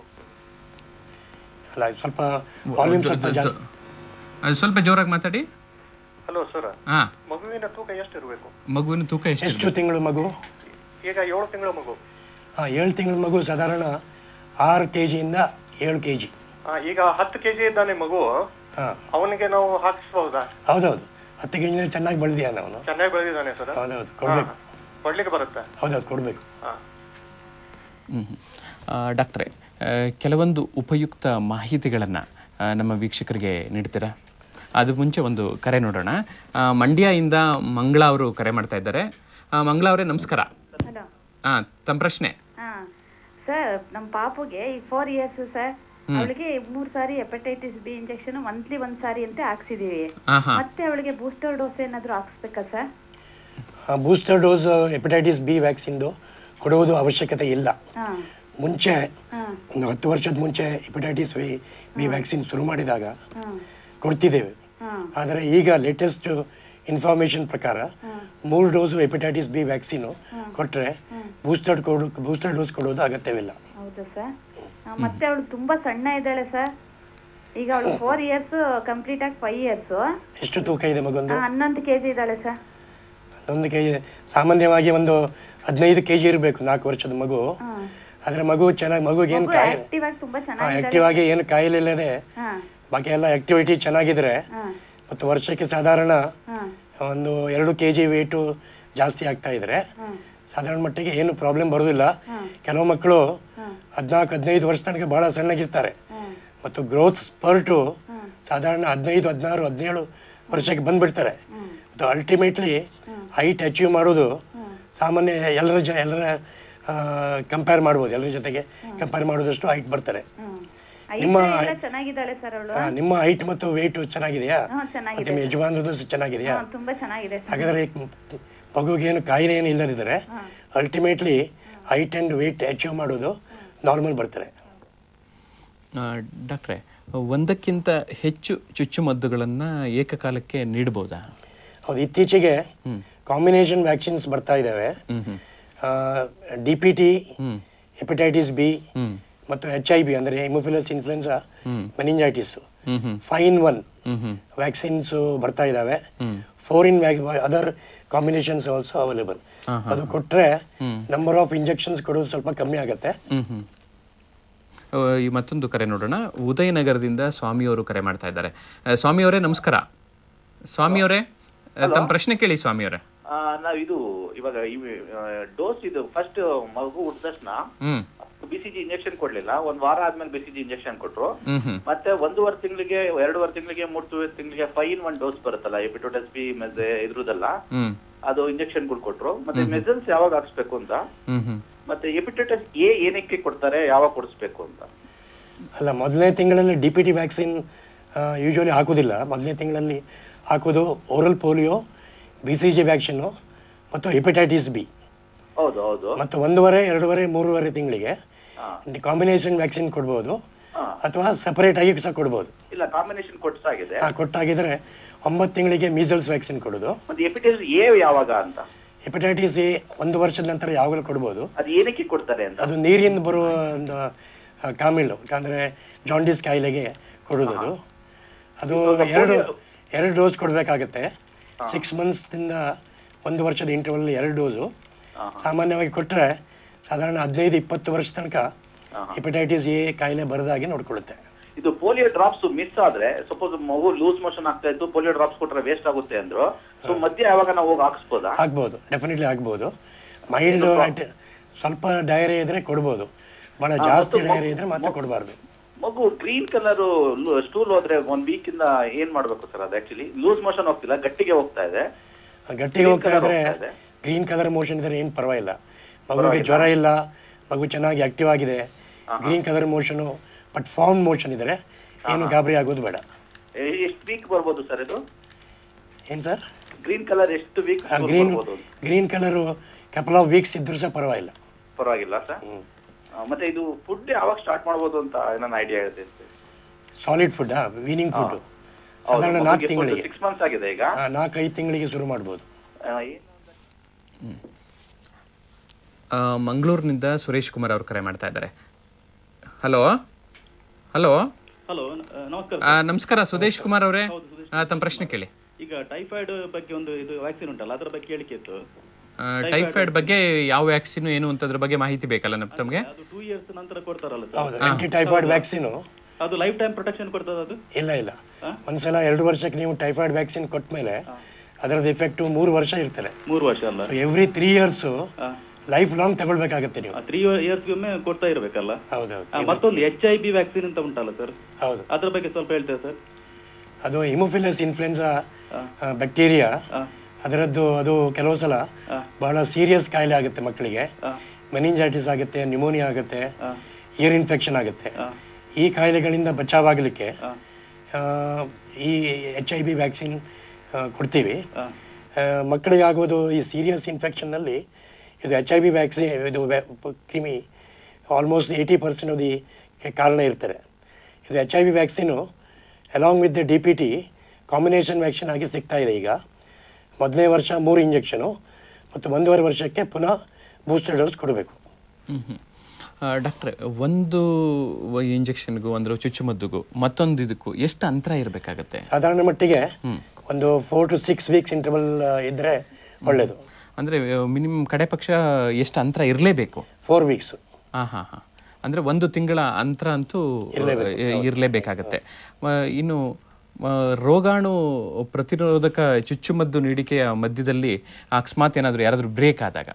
ಅಲ್ಲ ಸ್ವಲ್ಪ ವಾಲ್ಯೂಮ್ ಸ್ವಲ್ಪ ಜಾಸ್ತಿ ಅದು ಸ್ವಲ್ಪ ಜೋರಾಗಿ ಮಾತಾಡಿ ಹಲೋ ಸರ್ ಹಾ ಮಗುವಿನ ತೂಕ ಎಷ್ಟು ಇರಬೇಕು ಮಗುವಿನ ತೂಕ ಎಷ್ಟು ಎಷ್ಟು ತಿಂಗಳು ಮಗು ಈಗ ಏಳು ತಿಂಗಳ ಮಗು ಹಾಂ ಏಳು ತಿಂಗಳ ಮಗು ಸಾಧಾರಣ ಆರು ಕೆ ಜಿಯಿಂದ ಏಳು ಕೆ ಜಿ ಆ, ಈಗ ಹತ್ತು ಕೆಜಿ ಇದ್ದಾನೆ ಮಗು ಹಾಂ ಅವನಿಗೆ ನಾವು ಹಾಕಿಸ್ಬಹುದಾ ಹೌದೌದು ಹತ್ತು ಕೆ ಜಿನ ಚೆನ್ನಾಗಿ ಬೆಳೆದಿದ್ದಾನೆ ಅವನು ಚೆನ್ನಾಗಿ ಬೆಳೆದಿದ್ದಾನೆ ಸರ್ ಹೌದೌದು ಕೊಡಬೇಕು ಕೊಡ್ಲಿಕ್ಕೆ ಬರುತ್ತೆ ಹೌದೌದು ಕೊಡಬೇಕು ಹಾ ಹ್ಮ್ ಹ್ಮ್. ಆ, ಡಾಕ್ಟ್ರೇ ಆ, ಕೆಲವೊಂದು ಉಪಯುಕ್ತ ಮಾಹಿತಿಗಳನ್ನು ನಮ್ಮ ವೀಕ್ಷಕರಿಗೆ ನೀಡ್ತೀರಾ ಅದು ಮುಂಚೆ ಒಂದು ಕರೆ ನೋಡೋಣ ಆ, ಮಂಡ್ಯದಿಂದ ಮಂಗಳ ಅವರು ಕರೆ ಮಾಡ್ತಾ ಇದ್ದಾರೆ ಆ, ಮಂಗಳ ಅವರೇ ನಮಸ್ಕಾರ ಹಲೋ ಹಾಂ ತಮ್ಮ ಪ್ರಶ್ನೆ ಹಾ ಸರ್ ನಮ್ಮ ಪಾಪುಗೆ ಈಗ ಫೋರ್ ಇಯರ್ಸ್ ಸರ್ ಅವಳಿಗೆ ಮೂರ್ ಸಾರಿ ಹೆಪಟೈಟಿಸ್ ಬಿ ಇಂಜೆಕ್ಷನ್ ಮಂತ್ಲಿ ಒಂದ್ ಸಾರಿ ಅಂತ ಹಾಕ್ಸಿದೀವಿ ಹಾಂ ಹಾಂ ಮತ್ತೆ ಅವಳಿಗೆ ಬೂಸ್ಟರ್ ಡೋಸ್ ಏನಾದ್ರು ಹಾಕ್ಸ್ಬೇಕಾ sir booster dose hepatitis B ವ್ಯಾಕ್ಸಿನ್ದು ಕೊಡುವುದು ಅವಶ್ಯಕತೆ ಇಲ್ಲ ಹಾ ಮುಂಚೆ ಹಾ ಒಂದು ಹತ್ತು ವರ್ಷದ ಮುಂಚೆ ಹೆಪಟೈಟಿಸ್ ಬಿ ಬಿ ವ್ಯಾಕ್ಸಿನ್ ಶುರು ಮಾಡಿದಾಗ ಹಾ ಕೊಡ್ತಿದ್ದೇವೆ ಹಾ ಆದರೆ ಈಗ ಲೇಟೆಸ್ಟ್ ಇನ್ಫಾರ್ಮೇಷನ್ ಪ್ರಕಾರ ಮೂರು ಡೋಸು ಹೆಪಟೈಟಿಸ್ ಬಿ ವ್ಯಾಕ್ಸಿನು ಕೊಟ್ಟರೆ ಬೂಸ್ಟರ್ ಕೊಡು ಬೂಸ್ಟರ್ ಡೋಸ್ ಕೊಡೋದು ಅಗತ್ಯವಿಲ್ಲ ಹೌದಾ ಸರ್ ಮತ್ತೆ ಅವಳು ತುಂಬಾ ಸಣ್ಣ ಇದ್ದಾಳೆ ಸರ್ ಈಗ ಅವಳು ಫೋರ್ ಇಯರ್ಸ್ ಕಂಪ್ಲೀಟ್ ಆಗಿ ಫೈವ್ ಇಯರ್ಸ್ ಎಷ್ಟು ತೂಕ ಇದೆ ಮಗೊಂದು ಹನ್ನೊಂದು ಕೆಜಿ ಇದ್ದಾಳೆ ಸರ್ ಒಂದು ಕೆ ಜಿ ಸಾಮಾನ್ಯವಾಗಿ ಒಂದು ಹದಿನೈದು ಕೆ ಜಿ ಇರಬೇಕು ನಾಲ್ಕು ವರ್ಷದ ಮಗು ಆದರೆ ಮಗು ಚೆನ್ನಾಗಿ ಮಗುಗೆ ಏನು ಕಾಯಿಲೆ ಆಕ್ಟಿವ್ ಆಗಿ ತುಂಬಾ ಚೆನ್ನಾಗಿ ಆಕ್ಟಿವ್ ಆಗಿ ಏನು ಕಾಯಿಲೆ ಇಲ್ಲದೆ ಹಾ ಬಾಕಿ ಎಲ್ಲ ಆಕ್ಟಿವಿಟಿ ಚೆನ್ನಾಗಿದ್ರೆ ಹಾ ಮತ್ತು ವರ್ಷಕ್ಕೆ ಸಾಧಾರಣ ಹಾ ಒಂದು ಎರಡು ಕೆ ಜಿ ವೇಟು ಜಾಸ್ತಿ ಆಗ್ತಾ ಇದ್ರೆ ಸಾಧಾರಣ ಮಟ್ಟಿಗೆ ಏನು ಪ್ರಾಬ್ಲಮ್ ಬರೋದಿಲ್ಲ ಕೆಲವು ಮಕ್ಕಳು ಹದಿನಾಲ್ಕು ಹದಿನೈದು ವರ್ಷ ತನಕ ಬಹಳ ಸಣ್ಣಗಿರ್ತಾರೆ ಮತ್ತು ಗ್ರೋತ್ ಸ್ಪರ್ಟು ಸಾಧಾರಣ ಹದಿನೈದು ಹದಿನಾರು ಹದಿನೇಳು ವರ್ಷಕ್ಕೆ ಬಂದ್ಬಿಡ್ತಾರೆ ಮತ್ತು ಅಲ್ಟಿಮೇಟ್ಲಿ ಹೈಟ್ ಅಚೀವ್ ಮಾಡೋದು ಸಾಮಾನ್ಯ ಎಲ್ಲರ ಜ ಎಲ್ಲರ ಕಂಪೇರ್ ಮಾಡ್ಬೋದು ಎಲ್ಲರ ಜೊತೆಗೆ ಕಂಪೇರ್ ಮಾಡೋದಷ್ಟು ಹೈಟ್ ಬರ್ತಾರೆ ನಿಮ್ಮ ಎಲ್ಲ ಚೆನ್ನಾಗಿದ್ದಾಳೆ ಸರ್ ಅವಳು ಆ, ನಿಮ್ಮ ಹೈಟ್ ಮತ್ತು ವೆಯ್ಟ್ ಚೆನ್ನಾಗಿದೆಯಾ ಹಾ, ಚೆನ್ನಾಗಿದೆ ಮತ್ತೆ ನಿಮ್ಮ ಯಜಮಾನರದು ಸಹ ಚೆನ್ನಾಗಿದೆಯಾ ಹಾ, ತುಂಬಾ ಚೆನ್ನಾಗಿದೆ ಸರ್ ಹಾಗಾದ್ರೆ ಮಗುಗೆ ಏನು ಕಾಯಿಲೆ ಏನು ಇಲ್ಲದಿದ್ದರೆ ultimately height and weight achieve ಮಾಡೋದು ನಾರ್ಮಲ್ ಬರ್ತಾರೆ ಆ, ಡಾಕ್ಟ್ರೆ ಒಂದಕ್ಕಿಂತ ಹೆಚ್ಚು ಚುಚ್ಚುಮದ್ದುಗಳನ್ನು ಏಕಕಾಲಕ್ಕೆ ನೀಡಬಹುದಾ ಹೌದು ಇತ್ತೀಚೆಗೆ ಕಾಂಬಿನೇಷನ್ ವ್ಯಾಕ್ಸಿನ್ಸ್ ಬರ್ತಾ ಇದ್ದಾವೆ D P T hepatitis B ಮತ್ತು ಎಚ್ ಐ ಬಿ ಅಂದರೆ haemophilus influenza meningitis five one vaccines ಬರ್ತಾ ಇದ್ದಾವೆ four in other combinations also available ಅದು ಕೊಟ್ಟರೆ ನಂಬರ್ ಆಫ್ ಇಂಜೆಕ್ಷನ್ಸ್ ಕೊಡೋದು ಸ್ವಲ್ಪ ಕಮ್ಮಿ ಆಗುತ್ತೆ ಹ್ಮ್ ಹ್ಮ್ ಆ, ಈ ಮತ್ತೊಂದು ಕರೆ ನೋಡೋಣ ಉದಯನಗರದಿಂದ ಸ್ವಾಮಿಯವರು ಕರೆ ಮಾಡ್ತಾ ಇದ್ದಾರೆ ಆ, ಸ್ವಾಮಿಯವರೇ ನಮಸ್ಕಾರ ಸ್ವಾಮಿಯವರೇ ಆ, ತಮ್ಮ ಪ್ರಶ್ನೆ ಕೇಳಿ ಸ್ವಾಮಿಯವರೇ ಆ, ನಾವ್ ಇದು ಇವಾಗ ಡೋಸ್ ಇದು ಫಸ್ಟ್ ಮಗು ಹುಟ್ಟಿದ ತಕ್ಷಣ hmm B C G injection ಕೊಡ್ಲಿಲ್ಲ ಒಂದ್ ವಾರ ಆದ್ಮೇಲೆ ಬಿ ಸಿ ಜಿ ಇಂಜೆಕ್ಷನ್ ಕೊಟ್ರು ಹ್ಮ್ ಹ್ಮ್ ಮತ್ತೆ ಒಂದೂವರೆ ತಿಂಗಳಿಗೆ ಎರಡೂವರೆ ತಿಂಗಳಿಗೆ ಮೂರು ತಿಂಗಳಿಗೆ ಫೈನ್ ಒನ್ ಡೋಸ್ ಬರುತ್ತಲ್ಲ ಎಪಿಟೋಟಸ್ ಬಿ ಮತ್ತೆ ಇದ್ರದಲ್ಲ ಹ್ಮ್ ಅದು ಇಂಜೆಕ್ಷನ್ಗಳು ಕೊಟ್ರು ಮತ್ತೆ ಮೆಸಲ್ಸ್ ಯಾವಾಗ ಹಾಕ್ಸ್ಬೇಕು ಅಂತ ಹ್ಮ್ ಹ್ಮ್ ಮತ್ತೆ ಎಪಿಟೋಟಸ್ ಎ ಏನಕ್ಕೆ ಕೊಡ್ತಾರೆ ಯಾವಾಗ ಕೊಡಿಸ್ಬೇಕು ಅಂತ ಅಲ್ಲ ಮೊದಲನೇ ತಿಂಗಳಲ್ಲಿ D P T vaccine usually ಹಾಕೋದಿಲ್ಲ ಮೊದಲನೇ ತಿಂಗಳಲ್ಲಿ ಹಾಕೋದು oral polio B C G vaccine ಮತ್ತು ಹೆಪಟೈಟಿಸ್ ಬಿ ಹೌದು ಹೌದು ಮತ್ತು ಒಂದೂವರೆ ಎರಡೂವರೆ ಮೂರುವರೆ ತಿಂಗಳಿಗೆ ಕಾಂಬಿನೇಷನ್ ವ್ಯಾಕ್ಸಿನ್ ಕೊಡ್ಬೋದು ಹಾ. ಅಥವಾ ಸಪರೇಟ್ ಆಗಿ ಸಹ ಕೊಡ್ಬೋದು ಇಲ್ಲ ಕಾಂಬಿನೇಷನ್ ಕೊಡ್ಸಾಗಿದೆ ಆ ಕೊಟ್ಟಾಗಿದ್ರೆ ಒಂಬತ್ತು ತಿಂಗಳಿಗೆ ಮೀಸಲ್ಸ್ ವ್ಯಾಕ್ಸಿನ್ ಕೊಡೋದು ಮತ್ತೆ ಎಪಿಟೈಟಿಸ್ ಎ ಯಾವಾಗ ಅಂತ ಹೆಪಟೈಟಿಸ್ ಎ ಒಂದು ವರ್ಷದ ನಂತರ ಯಾವಾಗಲೂ ಕೊಡ್ಬೋದು ಅದು ಏನಕ್ಕೆ ಕೊಡ್ತಾರೆ ಅಂತ ಅದು ನೀರಿಂದ ಬರುವ ಒಂದು ಆ, ಕಾಮಿಲು ಅಂದರೆ ಜಾಂಡಿಸ್ ಕಾಯಿಲೆಗೆ ಕೊಡೋದು ಅದು ಅದು ಎರಡು ಎರಡು ಡೋಸ್ ಕೊಡಬೇಕಾಗತ್ತೆ ಸಿಕ್ಸ್ ಮಂತ್ಸ್ದಿಂದ ಒಂದು ವರ್ಷದ ಇಂಟರ್ವಲ್ ಎರಡು ಡೋಸು ಸಾಮಾನ್ಯವಾಗಿ ಕೊಟ್ಟರೆ ಸಾಧಾರಣ ಹದಿನೈದು ಇಪ್ಪತ್ತು ವರ್ಷ ತನಕ ಹೆಪಟೈಟಿಸ್ ಎ ಕಾಯಿಲೆ ಬರದಾಗಿ ನೋಡ್ಕೊಳ್ಳುತ್ತೆ ಇದು ಪೋಲಿಯೋ ಡ್ರಾಪ್ಸ್ ಮಿಸ್ ಆದ್ರೆ ಸಪೋಸ್ ಮಗು ಲೂಸ್ ಮೋಷನ್ ಆಗ್ತಾ ಇತ್ತು ಪೋಲಿಯೋ ಡ್ರಾಪ್ಸ್ ಕೊಟ್ರೆ ವೇಸ್ಟ್ ಆಗುತ್ತೆ ಅಂದ್ರು ಸೊ ಮಧ್ಯೆ ಯಾವಾಗ ನಾವು ಹೋಗಿ ಹಾಕ್ಸ್ಬೋದಾ ಆಗ್ಬೋದು ಡೆಫಿನೆಟ್ಲಿ ಆಗ್ಬೋದು ಮೈಲ್ಡ್ ಸ್ವಲ್ಪ ಡಯರಿ ಇದ್ರೆ ಕೊಡ್ಬೋದು ಭಾಳ ಜಾಸ್ತಿ ಡಯರಿ ಇದ್ರೆ ಮಾತ್ರ ಕೊಡಬಾರ್ದು ಮಗು ಗ್ರೀನ್ ಕಲರ್ ಸ್ಟೂಲ್ ಹೋದ್ರೆ ಒಂದ್ ವೀಕ್ ಇಂದ ಏನ್ ಮಾಡ್ಬೇಕು ಸರ್ ಅದು ಆಕ್ಚುಲಿ ಲೂಸ್ ಮೋಷನ್ ಹೋಗ್ತಿಲ್ಲ ಗಟ್ಟಿಗೆ ಹೋಗ್ತಾ ಇದೆ ಗಟ್ಟಿಗೆ ಹೋಗ್ತಾ colour ಇದ್ರೆ ಹೋಗ್ತಾ ಇದೆ. ಗ್ರೀನ್ ಕಲರ್ ಮೋಷನ್ ಇದ್ರೆ ಏನು ಪರವಾಗಿಲ್ಲ ಮಗುವಿಗೆ ಜ್ವರ ಇಲ್ಲ ಮಗು ಚೆನ್ನಾಗಿ ಆಕ್ಟಿವ್ ಆಗಿದೆ green colour motion but form motion ಇದ್ರೆ ಏನು ಗಾಬರಿ ಆಗೋದು ಬೇಡ ಎಷ್ಟು ವೀಕ್ ಬರ್ಬೋದು ಸರ್ ಇದು ಏನು ಸರ್ ಗ್ರೀನ್ ಕಲರ್ ಎಷ್ಟು ವೀಕ್ ಗ್ರೀನ್ ಬರ್ಬೋದು green colour couple of weeks ಇದ್ರೂ ಸಹ ಪರವಾಗಿಲ್ಲ ಪರವಾಗಿಲ್ಲ ಸರ್ ಮತ್ತೆ ಇದು ಫುಡ್ ಯಾವಾಗ ಸ್ಟಾರ್ಟ್ ಮಾಡ್ಬೋದು ಅಂತ ನನ್ನ ಐಡಿಯಾ ಇದೆ ಸಾಲಿಡ್ ಫುಡ್ ವೀನಿಂಗ್ ಫುಡ್ ಸಾಧಾರಣ ನಾಲ್ಕು ತಿಂಗಳಿಗೆ ಸಿಕ್ಸ್ ಮಂತ್ಸ್ ಆಗಿದೆ ಈಗ ನಾಲ್ಕೈದು ತಿಂಗಳಿಗೆ ಶುರು ಮಾಡ್ಬೋದು ಆ, ಏನ್- ಆ, ಮಂಗಳೂರಿನಿಂದ ಸುರೇಶ್ ಕುಮಾರ್ ಅವರು ಕರೆ ಮಾಡ್ತಾ ಇದ್ದಾರೆ ಹಲೋ ಹಲೋ ಹಲೋ ನಮಸ್ಕಾರ ಆ, ನಮಸ್ಕಾರ ಸುದೇಶ್ ಕುಮಾರ್ ಅವರೇ ಆ, ತಮ್ಮ ಪ್ರಶ್ನೆ ಕೇಳಿ ಈಗ ಟೈಫಾಯ್ಡ್ ಬಗ್ಗೆ ಒಂದು ಇದು ವ್ಯಾಕ್ಸಿನ್ ಉಂಟಲ್ಲ ಅದರ ಬಗ್ಗೆ ಕೇಳಿಕೆ ಇತ್ತು ಆ, ಟೈಫಾಯ್ಡ್ ಬಗ್ಗೆ ಯಾವ ವ್ಯಾಕ್ಸಿನ್ ಏನು ಅಂತದ್ರ ಬಗ್ಗೆ ಮಾಹಿತಿ ಬೇಕಲ್ಲ ನಮ್ ತಮಗೆ ಅದು ಟೂ ಇಯರ್ಸ್ ನಂತರ ಕೊಡ್ತಾರಲ್ಲ ಹೌದು ಸರ್ ಆಂಟಿ ಟೈಫಾಯ್ಡ್ ವ್ಯಾಕ್ಸಿನು ಅದು ಲೈಫ್ ಟೈಮ್ ಪ್ರೊಟೆಕ್ಷನ್ ಕೊಡ್ತದ ಅದು ಇಲ್ಲ ಇಲ್ಲ ಒಂದ್ಸಲ ಎರಡು ವರ್ಷಕ್ಕೆ ನೀವು ಟೈಫಾಯ್ಡ್ ವ್ಯಾಕ್ಸಿನ್ ಕೊಟ್ಟ ಮೇಲೆ ಅದರದ್ದು ಎಫೆಕ್ಟು ಮೂರು ವರ್ಷ ಇರ್ತದೆ ಮೂರು ವರ್ಷ ಅಲ್ಲ every three years life long ತಗೊಳ್ಬೇಕಾಗತ್ತೆ ನೀವು ತ್ರೀ ಇಯರ್ಸ್ ಒಮ್ಮೆ ಕೊಡ್ತಾ ಇರ್ಬೇಕಲ್ಲ ಹೌದೌದು ಆ, ಮತ್ತೊಂದು ಎಚ್ ಐ ಬಿ ವ್ಯಾಕ್ಸಿನ್ ಅಂತ ಉಂಟಲ್ಲ ಸರ್ ಹೌದು ಅದ್ರ ಬಗ್ಗೆ ಸ್ವಲ್ಪ ಹೇಳ್ತೇವೆ ಸರ್ ಅದು ಹಿಮೋಫಿಲಸ್ ಇನ್ಫ್ಲುಯೆನ್ಸಾ ಬ್ಯಾಕ್ಟೀರಿಯಾ ಅದರದ್ದು ಅದು ಕೆಲವು ಸಲ ಬಹಳ ಸೀರಿಯಸ್ ಕಾಯಿಲೆ ಆಗುತ್ತೆ ಮಕ್ಕಳಿಗೆ ಮೆನಿಂಜೈಟಿಸ್ ಆಗುತ್ತೆ ನ್ಯೂಮೋನಿಯಾ ಆಗುತ್ತೆ ಇಯರ್ ಇನ್ಫೆಕ್ಷನ್ ಆಗುತ್ತೆ ಈ ಕಾಯಿಲೆಗಳಿಂದ ಬಚಾವಾಗಲಿಕ್ಕೆ ಆ, ಈ ಎಚ್ ಐ ಬಿ ವ್ಯಾಕ್ಸಿನ್ ಕೊಡ್ತೀವಿ ಆ, ಮಕ್ಕಳಿಗೆ ಆಗೋದು ಈ ಸೀರಿಯಸ್ ಇನ್ಫೆಕ್ಷನ್ನಲ್ಲಿ ಇದು ಎಚ್ ಐ ಬಿ ವ್ಯಾಕ್ಸಿನ್ ಇದು ವ್ಯಾ- ಪ- ಕ್ರಿಮಿ almost eighty percent of the ಕಾರಣ ಇರ್ತಾರೆ ಇದು H I B vaccine along with D P T combination vaccine ಆಗಿ ಸಿಗ್ತಾ ಇದೆ ಈಗ ಮೊದಲನೇ ವರ್ಷ ಮೂರು ಇಂಜೆಕ್ಷನು ಮತ್ತು ಒಂದೂವರೆ ವರ್ಷಕ್ಕೆ ಪುನಃ ಬೂಸ್ಟರ್ ಡೋಸ್ ಕೊಡಬೇಕು ಡಾಕ್ಟ್ರೆ ಒಂದು ಇಂಜೆಕ್ಷನ್ಗೂ ಅಂದ್ರೆ ಚುಚ್ಚುಮದ್ದುಗೂ ಮತ್ತೊಂದು ಇದಕ್ಕೂ ಎಷ್ಟು ಅಂತರ ಇರಬೇಕಾಗತ್ತೆ ಸಾಧಾರಣ ಮಟ್ಟಿಗೆ ಒಂದು four to six weeks interval ಇದ್ದರೆ ಒಳ್ಳೆಯದು ಅಂದ್ರೆ ಮಿನಿಮಮ್ ಕಡೆ ಪಕ್ಷ ಎಷ್ಟು ಅಂತರ ಇರಲೇಬೇಕು ಫೋರ್ ವೀಕ್ಸು ಹಾಂ ಹಾಂ ಹಾಂ ಅಂದರೆ ಒಂದು ತಿಂಗಳ ಅಂತರ ಅಂತೂ ಇರಲೇಬೇಕಾಗತ್ತೆ ಇನ್ನು ಆ, ರೋಗಾಣು ಪ್ರತಿರೋಧಕ ಚುಚ್ಚುಮದ್ದು ನೀಡಿಕೆಯ ಮಧ್ಯದಲ್ಲಿ ಅಕಸ್ಮಾತ್ ಏನಾದರೂ ಯಾರಾದರೂ ಬ್ರೇಕ್ ಆದಾಗ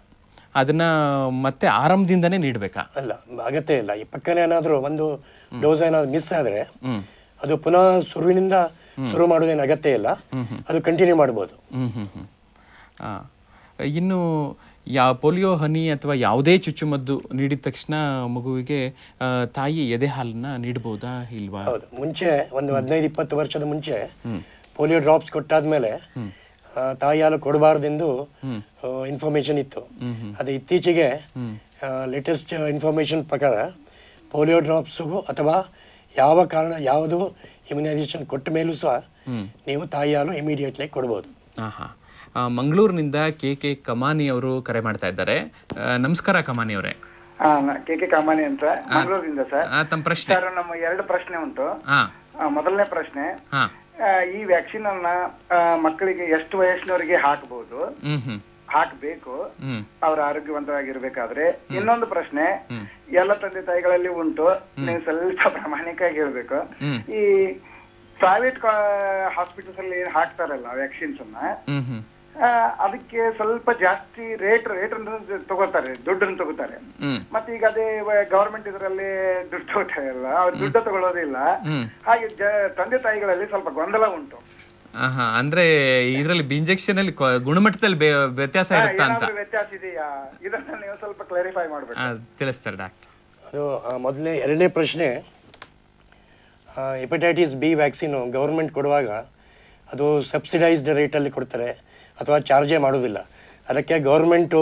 ಅದನ್ನ ಮತ್ತೆ ಆರಂಭದಿಂದನೇ ನೀಡಬೇಕಾ ಅಲ್ಲ ಅಗತ್ಯ ಇಲ್ಲ ಈ ಪಕ್ಕನೆ ಏನಾದರೂ ಒಂದು ಡೋಸ್ ಏನಾದ್ರು ಮಿಸ್ ಆದರೆ ಅದು ಪುನಃ ಶುರುವಿನಿಂದ ಶುರು ಮಾಡೋದೇನು ಅಗತ್ಯ ಇಲ್ಲ ಅದು ಕಂಟಿನ್ಯೂ ಮಾಡ್ಬೋದು ಹ್ಮ್ ಹ್ಮ್ ಹ್ಮ್ ಆ, ಇನ್ನು ಯಾ ಪೋಲಿಯೋ ಹನಿ ಅಥವಾ ಯಾವುದೇ ಚುಚ್ಚುಮದ್ದು ನೀಡಿದ ತಕ್ಷಣ ಮಗುವಿಗೆ ಆ, ತಾಯಿ ಎದೆ ಹಾಲನ್ನ ನೀಡಬಹುದಾ ಇಲ್ವಾ ಹೌದು ಮುಂಚೆ ಒಂದು ಹದಿನೈದು ಇಪ್ಪತ್ತು ವರ್ಷದ ಮುಂಚೆ ಪೋಲಿಯೋ ಡ್ರಾಪ್ಸ್ ಕೊಟ್ಟಾದ್ಮೇಲೆ ಆ, ತಾಯಿ ಹಾಲು ಕೊಡಬಾರ್ದೆಂದು ಇನ್ಫಾರ್ಮೇಶನ್ ಇತ್ತು ಅದು ಇತ್ತೀಚೆಗೆ ಲೇಟೆಸ್ಟ್ ಇನ್ಫಾರ್ಮೇಶನ್ ಪ್ರಕಾರ ಪೋಲಿಯೋ ಡ್ರಾಪ್ಸ್ಗೂ ಅಥವಾ ಯಾವ ಕಾರಣ ಯಾವುದು ಇಮ್ಯುನೈಸೇಷನ್ ಕೊಟ್ಟ ಮೇಲೂ ಸಹ ನೀವು ತಾಯಿ ಹಾಲು ಇಮಿಡಿಯೇಟ್ಲಿ ಕೊಡ್ಬೋದು ಆಹಾ ಆ, ಮಂಗಳೂರಿನಿಂದ ಕೆ ಕೆ ಕಮಾನಿ ಅವರು ಕರೆ ಮಾಡ್ತಾ ಇದ್ದಾರೆ ಆ, ನಮಸ್ಕಾರ ಕಮಾನಿ ಅವರೇ ಕೆ ಕೆ ಕಾಮಾನಿ ಅಂತ ಮಂಗಳೂರಿಂದ ಸರ್ ಆ, ತಮ್ಮ ಪ್ರಶ್ನೆ ಸರ್ ನಮ್ಮ ಎರಡು ಪ್ರಶ್ನೆ ಉಂಟು ಹಾ ಆ, ಮೊದಲನೇ ಪ್ರಶ್ನೆ ಹಾ ಆ, ಈ ವ್ಯಾಕ್ಸಿನ್ ಅನ್ನ ಆ, ಮಕ್ಕಳಿಗೆ ಎಷ್ಟು ವಯಸ್ಸಿನವರಿಗೆ ಹಾಕಬಹುದು ಹ್ಮ್ ಹ್ಮ್ ಹಾಕಬೇಕು ಹ್ಮ್ ಅವ್ರ ಆರೋಗ್ಯವಂತರಾಗಿರ್ಬೇಕಾದ್ರೆ ಇನ್ನೊಂದು ಪ್ರಶ್ನೆ ಎಲ್ಲ ತಂದೆ ತಾಯಿಗಳಲ್ಲಿ ಉಂಟು ನೀವು ಸ್ವಲ್ಪ ಪ್ರಾಮಾಣಿಕ ಆಗಿ ಹೇಳ್ಬೇಕು ಹ್ಮ್. ಈ ಪ್ರೈವೇಟ್ ಹಾಸ್ಪಿಟಲ್ಸ್ ಅಲ್ಲಿ ಏನ್ ಹಾಕ್ತಾರಲ್ಲ ವ್ಯಾಕ್ಸಿನ್ಸ್ ಅನ್ನ ಹ್ಮ್ ಹ್ಮ್ ಆ, ಅದಕ್ಕೆ ಸ್ವಲ್ಪ ಜಾಸ್ತಿ ರೇಟ್ ರೇಟ್ ತಗೋತಾರೆ ದುಡ್ಡನ್ನು ತಗೋತಾರೆ ಹ್ಮ್ ಮತ್ತೆ ಈಗ ಅದೇ ಗವರ್ಮೆಂಟ್ ಇದರಲ್ಲಿ ದುಡ್ಡು ತಗೋತಾರಲ್ಲ ಅವ್ರು ದುಡ್ಡು ತಗೊಳ್ಳೋದಿಲ್ಲ ಹ್ಮ್. ಹಾಗೆ ಜ- ತಂದೆ ತಾಯಿಗಳಲ್ಲಿ ಸ್ವಲ್ಪ ಗೊಂದಲ ಉಂಟು ಆಹಾ ಅಂದ್ರೆ ಇದರಲ್ಲಿ ಇಂಜೆಕ್ಷನ್ ಅಲ್ಲಿ ಕ್ವ- ಗುಣಮಟ್ಟದಲ್ಲಿ ಬೆ- ವ್ಯತ್ಯಾಸ ಇರುತ್ತಾ ಅಂತ ಏನಾದ್ರೂ ವ್ಯತ್ಯಾಸ ಇದೆಯಾ ಇದನ್ನ ನೀವು ಸ್ವಲ್ಪ ಕ್ಲಾರಿಫೈ ಮಾಡ್ಬೇಕು ಆ, ತಿಳಿಸ್ತಾರೆ ಡಾಕ್ಟರ್ ಅದು ಆ, ಮೊದಲನೇ ಎರಡನೇ ಪ್ರಶ್ನೆ ಹೆಪಟೈಟಿಸ್ ಬಿ ವ್ಯಾಕ್ಸಿನು ಗೌರ್ಮೆಂಟ್ ಕೊಡುವಾಗ ಅದು ಸಬ್ಸಿಡೈಸ್ಡ್ ರೇಟಲ್ಲಿ ಕೊಡ್ತಾರೆ ಅಥವಾ ಚಾರ್ಜೇ ಮಾಡೋದಿಲ್ಲ ಅದಕ್ಕೆ ಗೌರ್ಮೆಂಟು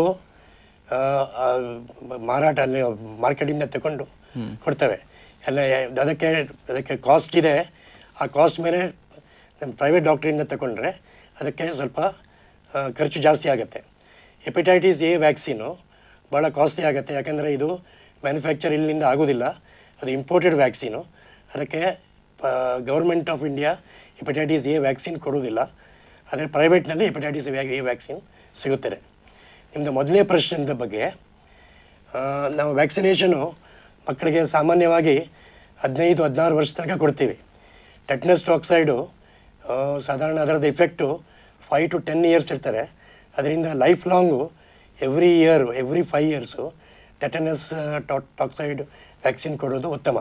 ಮಾರಾಟ ಅಲ್ಲಿ ಮಾರ್ಕೆಟಿಂದ ತಗೊಂಡು ಕೊಡ್ತವೆ ಎಲ್ಲ ಅದಕ್ಕೆ ಅದಕ್ಕೆ ಕಾಸ್ಟ್ ಇದೆ ಆ ಕಾಸ್ಟ್ ಮೇಲೆ ನಮ್ಮ ಪ್ರೈವೇಟ್ ಡಾಕ್ಟ್ರಿಂದ ತಗೊಂಡ್ರೆ ಅದಕ್ಕೆ ಸ್ವಲ್ಪ ಆ, ಖರ್ಚು ಜಾಸ್ತಿ ಆಗುತ್ತೆ ಹೆಪಟೈಟಿಸ್ ಎ ವ್ಯಾಕ್ಸಿನು ಭಾಳ ಕಾಸ್ಟ್ಲಿ ಆಗುತ್ತೆ ಯಾಕಂದರೆ ಇದು ಮ್ಯಾನುಫ್ಯಾಕ್ಚರ್ ಇಲ್ಲಿಂದ ಆಗೋದಿಲ್ಲ ಅದು ಇಂಪೋರ್ಟೆಡ್ ವ್ಯಾಕ್ಸಿನು ಅದಕ್ಕೆ government of India hepatitis A vaccine ಕೊಡೋದಿಲ್ಲ ಆದರೆ ಪ್ರೈವೇಟ್ನಲ್ಲಿ ಹೆಪಟೈಟಿಸ್ ಎ ವ್ಯಾಕ್ಸಿನ್ ಸಿಗುತ್ತದೆ ನಿಮ್ಮದು ಮೊದಲನೇ ಪ್ರಶ್ನೆದ ಬಗ್ಗೆ ಆ, ನಾವು ವ್ಯಾಕ್ಸಿನೇಷನು ಮಕ್ಕಳಿಗೆ ಸಾಮಾನ್ಯವಾಗಿ ಹದಿನೈದು ಹದಿನಾರು ವರ್ಷ ತನಕ ಕೊಡ್ತೀವಿ ಟೆಟ್ನಸ್ ಟಾಕ್ಸೈಡು ಸಾಧಾರಣ ಅದರದ್ದು effect five to ten years ಇರ್ತಾರೆ ಅದರಿಂದ life long every year every five years tetanus toxoid vaccine ಕೊಡೋದು ಉತ್ತಮ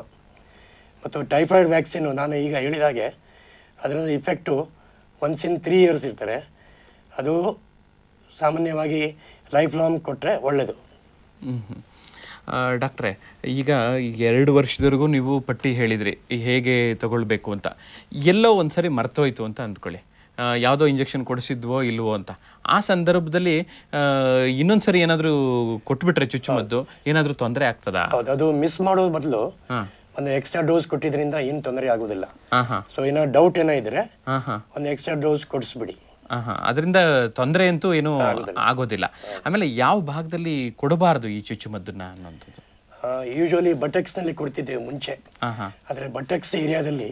ಮತ್ತು ಟೈಫಾಯ್ಡ್ ವ್ಯಾಕ್ಸಿನು ನಾನು ಈಗ ಹೇಳಿದ ಹಾಗೆ ಅದರದ್ದು effect once in three years ಇರ್ತಾರೆ ಅದು ಸಾಮಾನ್ಯವಾಗಿ ಲೈಫ್ ಲಾಂಗ್ ಕೊಟ್ಟರೆ ಒಳ್ಳೆಯದು ಹ್ಮ್ ಹ್ಮ್. ಆ, ಡಾಕ್ಟ್ರೆ ಈಗ ಎರಡು ವರ್ಷದವರೆಗೂ ನೀವು ಪಟ್ಟಿ ಹೇಳಿದ್ರಿ ಈ ಹೇಗೆ ತಗೊಳ್ಬೇಕು ಅಂತ ಎಲ್ಲೋ ಒಂದ್ಸರಿ ಮರ್ತೋಯ್ತು ಅಂತ ಅಂದ್ಕೊಳ್ಳಿ ಆ, ಯಾವುದೋ ಇಂಜೆಕ್ಷನ್ ಕೊಡಿಸಿದ್ವೋ ಇಲ್ವೋ ಅಂತ ಆ ಸಂದರ್ಭದಲ್ಲಿ ಆ, ಇನ್ನೊಂದ್ಸರಿ ಏನಾದರೂ ಕೊಟ್ಬಿಟ್ರೆ ಚುಚ್ಚುಮದ್ದು ಏನಾದರೂ ತೊಂದರೆ ಆಗ್ತದಾ ಹೌದು ಅದು ಮಿಸ್ ಮಾಡೋದು ಬದಲು ಹಾ. ಒಂದು ಎಕ್ಸ್ಟ್ರಾ ಡೋಸ್ ಕೊಟ್ಟಿದ್ರಿಂದ ಏನು ತೊಂದರೆ ಆಗೋದಿಲ್ಲ ಹಾ ಹಾ ಸೊ ಏನೋ ಡೌಟ್ ಏನೋ ಇದ್ರೆ ಹಾ ಹಾ ಒಂದು ಎಕ್ಸ್ಟ್ರಾ ಡೋಸ್ ಕೊಡಿಸ್ಬಿಡಿ ಆಹಾ, ಅದರಿಂದ ತೊಂದರೆ ಅಂತೂ ಏನೂ ಆಗೋದಿಲ್ಲ ಆಮೇಲೆ ಯಾವ ಭಾಗದಲ್ಲಿ ಕೊಡಬಾರ್ದು ಈ ಚುಚ್ಚುಮದ್ದನ್ನ ಅನ್ನೋಂಥದ್ದು ಯೂಶುವಲಿ ಬಟಕ್ಸ್ನಲ್ಲಿ ಕೊಡ್ತಿದ್ದೇವೆ ಮುಂಚೆ ಆಹಾ. ಆದರೆ ಬಟಕ್ಸ್ ಏರಿಯಾದಲ್ಲಿ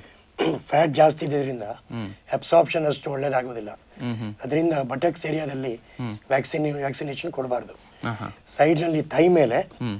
ಫ್ಯಾಟ್ ಜಾಸ್ತಿ ಇದ್ರಿಂದ ಅಬ್ಸಾರ್ಪ್ಷನ್ ಅಷ್ಟು ಒಳ್ಳೇದಾಗೋದಿಲ್ಲ ಅದರಿಂದ ಬಟಕ್ಸ್ ಏರಿಯಾದಲ್ಲಿ ವ್ಯಾಕ್ಸಿನ್ ವ್ಯಾಕ್ಸಿನೇಷನ್ ಕೊಡಬಾರ್ದು ಆಹಾ. ಸೈಡ್ನಲ್ಲಿ ತೈ ಮೇಲೆ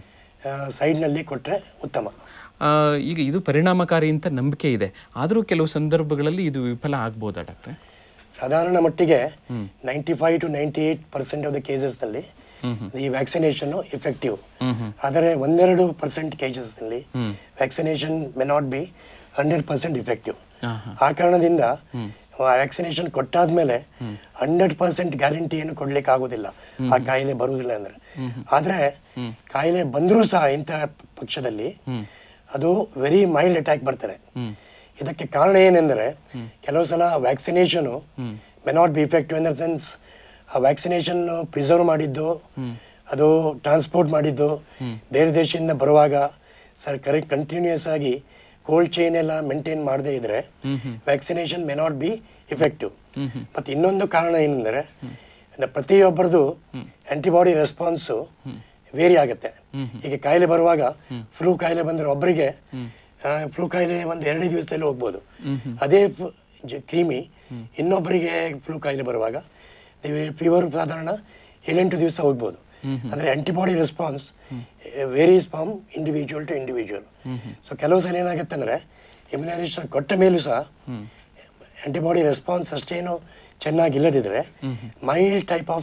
ಸೈಡ್ನಲ್ಲಿ ಕೊಟ್ಟರೆ ಉತ್ತಮ ಆ, ಈಗ ಇದು ಪರಿಣಾಮಕಾರಿ ಅಂತ ನಂಬಿಕೆ ಇದೆ ಆದರೂ ಕೆಲವು ಸಂದರ್ಭಗಳಲ್ಲಿ ಇದು ವಿಫಲ ಆಗ್ಬೋದಾ ಡಾಕ್ಟ್ರೆ ಸಾಧಾರಣ ಮಟ್ಟಿಗೆ ninety five to ninety eight percent of the ಕೇಸಸ್ನಲ್ಲಿ ಈ ವ್ಯಾಕ್ಸಿನೇಷನ್ ಇಫೆಕ್ಟಿವ್ ಆದರೆ ಒಂದೆರಡು ಪರ್ಸೆಂಟ್ ಕೇಸಸ್ನಲ್ಲಿ vaccination may not be hundred percent effective ಆ ಕಾರಣದಿಂದ ವ್ಯಾಕ್ಸಿನೇಷನ್ ಕೊಟ್ಟಾದ್ಮೇಲೆ ಹಂಡ್ರೆಡ್ ಪರ್ಸೆಂಟ್ ಗ್ಯಾರಂಟಿ ಏನು ಕೊಡ್ಲಿಕ್ಕೆ ಆಗೋದಿಲ್ಲ ಆ ಕಾಯಿಲೆ ಬರುವುದಿಲ್ಲ ಅಂದ್ರೆ ಆದ್ರೆ ಕಾಯಿಲೆ ಬಂದರೂ ಸಹ ಇಂತಹ ಪಕ್ಷದಲ್ಲಿ ಅದು ವೆರಿ ಮೈಲ್ಡ್ ಅಟ್ಯಾಕ್ ಬರ್ತಾರೆ ಇದಕ್ಕೆ ಕಾರಣ ಏನೆಂದರೆ ಕೆಲವು ಸಲ vaccination may not be effective in the sense ಆ ವ್ಯಾಕ್ಸಿನೇಷನ್ ಪ್ರಿಸರ್ವ್ ಮಾಡಿದ್ದು ಅದು ಟ್ರಾನ್ಸ್ಪೋರ್ಟ್ ಮಾಡಿದ್ದು ಬೇರೆ ದೇಶದಿಂದ ಬರುವಾಗ ಸರ್ ಕರೆಕ್ಟ್ ಕಂಟಿನ್ಯೂಸ್ ಆಗಿ ಕೋಲ್ಡ್ ಚೈನ್ ಎಲ್ಲ ಮೇಂಟೈನ್ ಮಾಡದೇ ಇದ್ರೆ vaccination may not be effective ಮತ್ತು ಇನ್ನೊಂದು ಕಾರಣ ಏನೆಂದರೆ ಪ್ರತಿಯೊಬ್ಬರದು ಆಂಟಿಬಾಡಿ ರೆಸ್ಪಾನ್ಸು ವೇರಿ ಆಗುತ್ತೆ ಈಗ ಕಾಯಿಲೆ ಬರುವಾಗ ಫ್ಲೂ ಕಾಯಿಲೆ ಬಂದರೆ ಒಬ್ಬರಿಗೆ ಫ್ಲೂ ಕಾಯಿಲೆ ಒಂದು ಎರಡು ದಿವಸದಲ್ಲಿ ಹೋಗ್ಬೋದು ಅದೇ ಫ್- ಜ- ಕ್ರಿಮಿ ಇನ್ನೊಬ್ಬರಿಗೆ ಫ್ಲೂ ಕಾಯಿಲೆ ಬರುವಾಗ ಫೀವರ್ ಸಾಧಾರಣ ಏಳೆಂಟು ದಿವಸ ಹೋಗ್ಬೋದು ಅಂದರೆ antibody response varies from individual to individual so ಕೆಲವು ಸಲ ಏನಾಗುತ್ತೆ ಅಂದರೆ ಇಮ್ಯುನೈಸೇಷನ್ ಕೊಟ್ಟ ಮೇಲೂ ಸಹ ಆಂಟಿಬಾಡಿ ರೆಸ್ಪಾನ್ಸ್ ಅಷ್ಟೇನು ಚೆನ್ನಾಗಿಲ್ಲದಿದ್ರೆ ಮೈಲ್ಡ್ ಟೈಪ್ ಆಫ್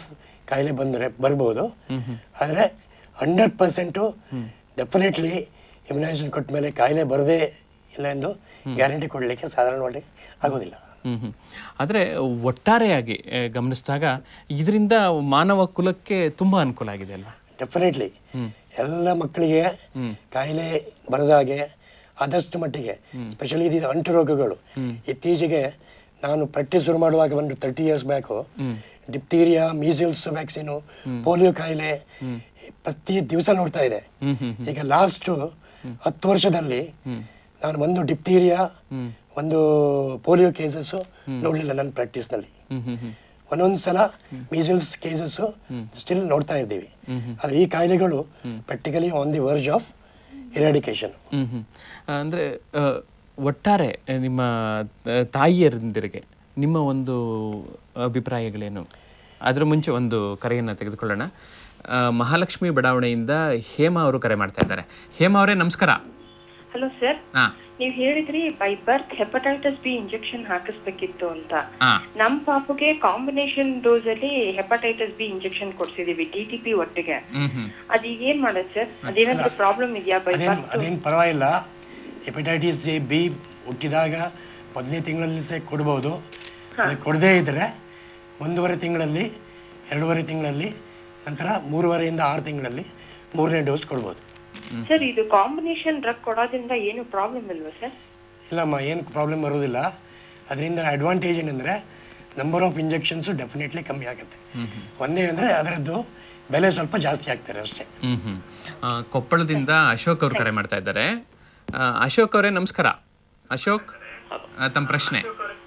ಕಾಯಿಲೆ ಬಂದರೆ ಬರ್ಬೋದು ಆದರೆ ಹಂಡ್ರೆಡ್ ಪರ್ಸೆಂಟು ಡೆಫಿನೆಟ್ಲಿ ಇಮ್ಯುನೈಸೇಷನ್ ಕೊಟ್ಟ ಮೇಲೆ ಕಾಯಿಲೆ ಬರದೇ ಇಲ್ಲ ಎಂದು ಗ್ಯಾರಂಟಿ ಕೊಡಲಿಕ್ಕೆ ಸಾಧಾರಣವಾಗಿ ಆಗೋದಿಲ್ಲ ಹ್ಮ್ ಹ್ಮ್. ಆದ್ರೆ ಒಟ್ಟಾರೆಯಾಗಿ ಆ, ಗಮನಿಸಿದಾಗ ಇದರಿಂದ ಮಾನವ ಕುಲಕ್ಕೆ ತುಂಬಾ ಅನುಕೂಲ ಆಗಿದೆ ಅಲ್ವಾ ಡೆಫಿನೆಟ್ಲಿ ಎಲ್ಲ ಮಕ್ಕಳಿಗೆ ಕಾಯಿಲೆ ಬರದಾಗೆ ಆದಷ್ಟು ಮಟ್ಟಿಗೆ ಸ್ಪೆಷಲಿ ಇದು ಅಂಟು ರೋಗಗಳು ಇತ್ತೀಚೆಗೆ ನಾನು ಪ್ರಾಕ್ಟೀಸ್ ಶುರು ಮಾಡುವಾಗ ಒಂದು thirty years back diphtheria measles vaccine polio ಕಾಯಿಲೆ ಪ್ರತಿ ದಿವಸ ನೋಡ್ತಾ ಇದೆ ಈಗ ಲಾಸ್ಟ್ ಹತ್ತು ವರ್ಷದಲ್ಲಿ ನಾನು ಒಂದು ಡಿಪ್ತೀರಿಯಾ ಒಂದು ಪೋಲಿಯೋ ಕೇಸಸ್ಸು ನೋಡಲಿಲ್ಲ ನನ್ನ ಪ್ರಾಕ್ಟೀಸ್ನಲ್ಲಿ ಒಂದೊಂದು ಸಲ ಮೀಸಲ್ಸ್ ಕೇಸಸ್ಸು ಸ್ಟಿಲ್ ನೋಡ್ತಾ ಇದ್ದೀವಿ ಆದರೆ ಈ ಕಾಯಿಲೆಗಳು practically on the verge of eradication hmm hmm. ಅಂದ್ರೆ ಆ, ಒಟ್ಟಾರೆ ಆ, ನಿಮ್ಮ ಆ, ತಾಯಿಯರಿಂದಿರಿಗೆ ನಿಮ್ಮ ಒಂದು ಅಭಿಪ್ರಾಯಗಳೇನು ಅದರ ಮುಂಚೆ ಒಂದು ಕರೆಯನ್ನು ತೆಗೆದುಕೊಳ್ಳೋಣ ಆ, ಮಹಾಲಕ್ಷ್ಮಿ ಬಡಾವಣೆಯಿಂದ ಹೇಮಾ ಅವರು ಕರೆ ಮಾಡ್ತಾ ಇದ್ದಾರೆ ಹೇಮಾ ಅವರೇ ನಮಸ್ಕಾರ ಹಲೋ ಸರ್ ಹಾ ನೀವ್ ಹೇಳಿದ್ರಿ by birth hepatitis B injection ಹಾಕಿಸ್ಬೇಕಿತ್ತು ಅಂತ ಹಾ ನಮ್ ಪಾಪುಗೆ ಕಾಂಬಿನೇಷನ್ ಡೋಸ್ ಅಲ್ಲಿ ಹೆಪಟೈಟಿಸ್ ಬಿ ಇಂಜೆಕ್ಷನ್ ಕೊಡ್ಸಿದೀವಿ ಟಿ ಟಿ ಪಿ ಒಟ್ಟಿಗೆ ಹ್ಮ್ ಹ್ಮ್ ಅದೀಗ ಏನ್ ಮಾಡೋದು ಸರ್ ಅದೇನಾದ್ರೂ ಪ್ರಾಬ್ಲಮ್ ಇದೆಯಾ ಬೈ ಅದೇನು ಬರ್ತ್ ಅದೇನು ಪರವಾಗಿಲ್ಲ ಹೆಪಟೈಟಿಸ್ ಎ ಬಿ ಹುಟ್ಟಿದಾಗ ಮೊದಲನೇ ತಿಂಗಳಲ್ಲಿ ಸಹ ಕೊಡ್ಬೋದು ಅದು ಕೊಡದೇ ಇದ್ದರೆ ಒಂದೂವರೆ ತಿಂಗಳಲ್ಲಿ ಎರಡೂವರೆ ತಿಂಗಳಲ್ಲಿ ನಂತರ ಮೂರುವರೆಯಿಂದ ಆರು ತಿಂಗಳಲ್ಲಿ ಮೂರನೇ ಡೋಸ್ ಕೊಡ್ಬೋದು ಸರ್ ಇದು ಕಾಂಬಿನೇಷನ್ ಡ್ರಗ್ ಕೊಡೋದ್ರಿಂದ ಏನು ಪ್ರಾಬ್ಲಮ್ ಇಲ್ವಾ ಸರ್ ಇಲ್ಲಮ್ಮ ಏನು ಪ್ರಾಬ್ಲಮ್ ಬರೋದಿಲ್ಲ ಅದರಿಂದ ಅಡ್ವಾಂಟೇಜ್ ಏನಂದರೆ ನಂಬರ್ ಆಫ್ ಇಂಜೆಕ್ಷನ್ಸು ಡೆಫಿನೆಟ್ಲಿ ಕಮ್ಮಿ ಆಗುತ್ತೆ ಒಂದೇ ಅಂದರೆ ಅದರದ್ದು ಬೆಲೆ ಸ್ವಲ್ಪ ಜಾಸ್ತಿ ಆಗ್ತಾರೆ ಅಷ್ಟೇ ಹ್ಮ್ ಹ್ಮ್ ಆ, ಕೊಪ್ಪಳದಿಂದ ಅಶೋಕ್ ಅವರು ಕರೆ ಮಾಡ್ತಾ ಇದ್ದಾರೆ ಆ, ಅಶೋಕ್ ಅವರೇ ನಮಸ್ಕಾರ ಅಶೋಕ್ ಆ, ತಮ್ಮ ಪ್ರಶ್ನೆ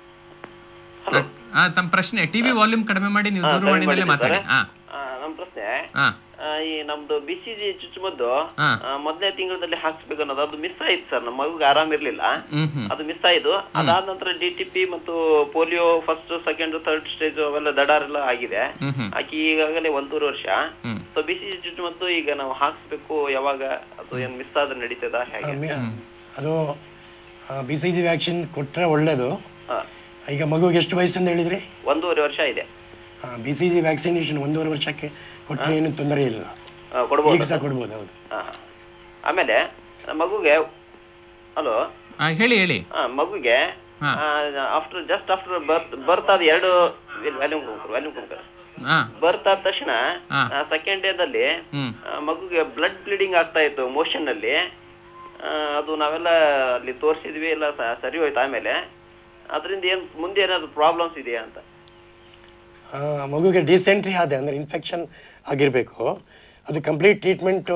ಆ, ತಮ್ಮ ಪ್ರಶ್ನೆ ಟಿವಿ ವಾಲ್ಯೂಮ್ ಕಡಿಮೆ ಮಾಡಿ ನೀವು ದೂರವಾಣಿನಲ್ಲೇ ಮಾತಾಡಿ ಹಾ ನಮ್ಮ ಪ್ರಶ್ನೆ ಹಾ ಆ, ಈ ನಮ್ದು ಬಿ ಸಿ ಜಿ ಚುಚ್ಚುಮದ್ದು ಹಾ. ಮೊದಲನೇ ತಿಂಗಳಲ್ಲಿ ಹಾಕ್ಸ್ಬೇಕು ಅನ್ನೋದು ಅದು ಮಿಸ್ ಆಯ್ತು ಸರ್ ನಮ್ಮ ಮಗುಗೆ ಆರಾಮಿರ್ಲಿಲ್ಲ ಹ್ಮ್ ಹ್ಮ್ ಅದು ಮಿಸ್ ಆಯ್ತು ಅದಾದ ನಂತರ ಡಿ ಟಿ ಪಿ ಮತ್ತು polio first second third stage ಅವೆಲ್ಲ ದಡಾರೆಲ್ಲ ಆಗಿದೆ ಹ್ಮ್ ಹ್ಮ್ ಆಕಿ ಈಗಾಗಲೇ ಒಂದೂವರೆ ವರ್ಷ ಹ್ಮ್. ಸೊ ಬಿ ಸಿ ಜಿ ಚುಚ್ಚುಮದ್ದು ಈಗ ನಾವು ಹಾಕ್ಸ್ಬೇಕು ಯಾವಾಗ ಅದು ಏನ್ ಮಿಸ್ ಆದ್ರೆ ನಡೀತದ ಹೇಗೆ ಮಿ- ಅದು ಬಿ ಸಿ ಜಿ ವ್ಯಾಕ್ಸಿನ್ ಕೊಟ್ಟರೆ ಒಳ್ಳೆಯದು ಹಾ. ಈಗ ಮಗುಗೆ ಎಷ್ಟು ವಯಸ್ಸಂತ ಹೇಳಿದ್ರಿ ಒಂದೂವರೆ ವರ್ಷ ಇದೆ ಬಿ ಸಿ ಜಿ ವ್ಯಾಕ್ಸಿನೇಷನ್ ಒಂದೂವರೆ ವರ್ಷಕ್ಕೆ ಕೊಟ್ಟರೆ ಏನು ತೊಂದರೆ ಇಲ್ಲ ಆ, ಕೊಡ್ಬೋದು ಈಗ ಸಹ ಕೊಡ್ಬೋದು ಹೌದು ಹಾ. ಆಮೇಲೆ ಮಗುಗೆ ಹಲೋ ಆ, ಹೇಳಿ ಹೇಳಿ ಮಗುಗೆ ಹಾ. After just after birth birth ಆದ ಎರಡು ವ್ಯಾಲ್ಯೂಮ್ ವ್ಯಾಲ್ಯೂಮ್ ಹಾ ಬರ್ತ್ ಆದ ತಕ್ಷಣ ಹಾ. ಸೆಕೆಂಡ್ ಡೇದಲ್ಲಿ ಹ್ಮ್ ಮಗುಗೆ ಬ್ಲಡ್ ಬ್ಲೀಡಿಂಗ್ ಆಗ್ತಾ ಇತ್ತು ಮೋಷನ್ ಅಲ್ಲಿ ಆ, ಅದು ನಾವೆಲ್ಲ ಅಲ್ಲಿ ತೋರಿಸಿದ್ವಿ ಎಲ್ಲ ಸ- ಸರಿ ಹೋಯ್ತು ಆಮೇಲೆ ಅದರಿಂದ ಏನ್ ಮುಂದೆ ಏನಾದ್ರು ಪ್ರಾಬ್ಲಮ್ಸ್ ಇದೆಯಾ ಅಂತ ಆ, ಮಗುಗೆ ಡಿಸೆಂಟ್ರಿ ಆದ ಅಂದರೆ ಇನ್ಫೆಕ್ಷನ್ ಆಗಿರಬೇಕು ಅದು ಕಂಪ್ಲೀಟ್ ಟ್ರೀಟ್ಮೆಂಟು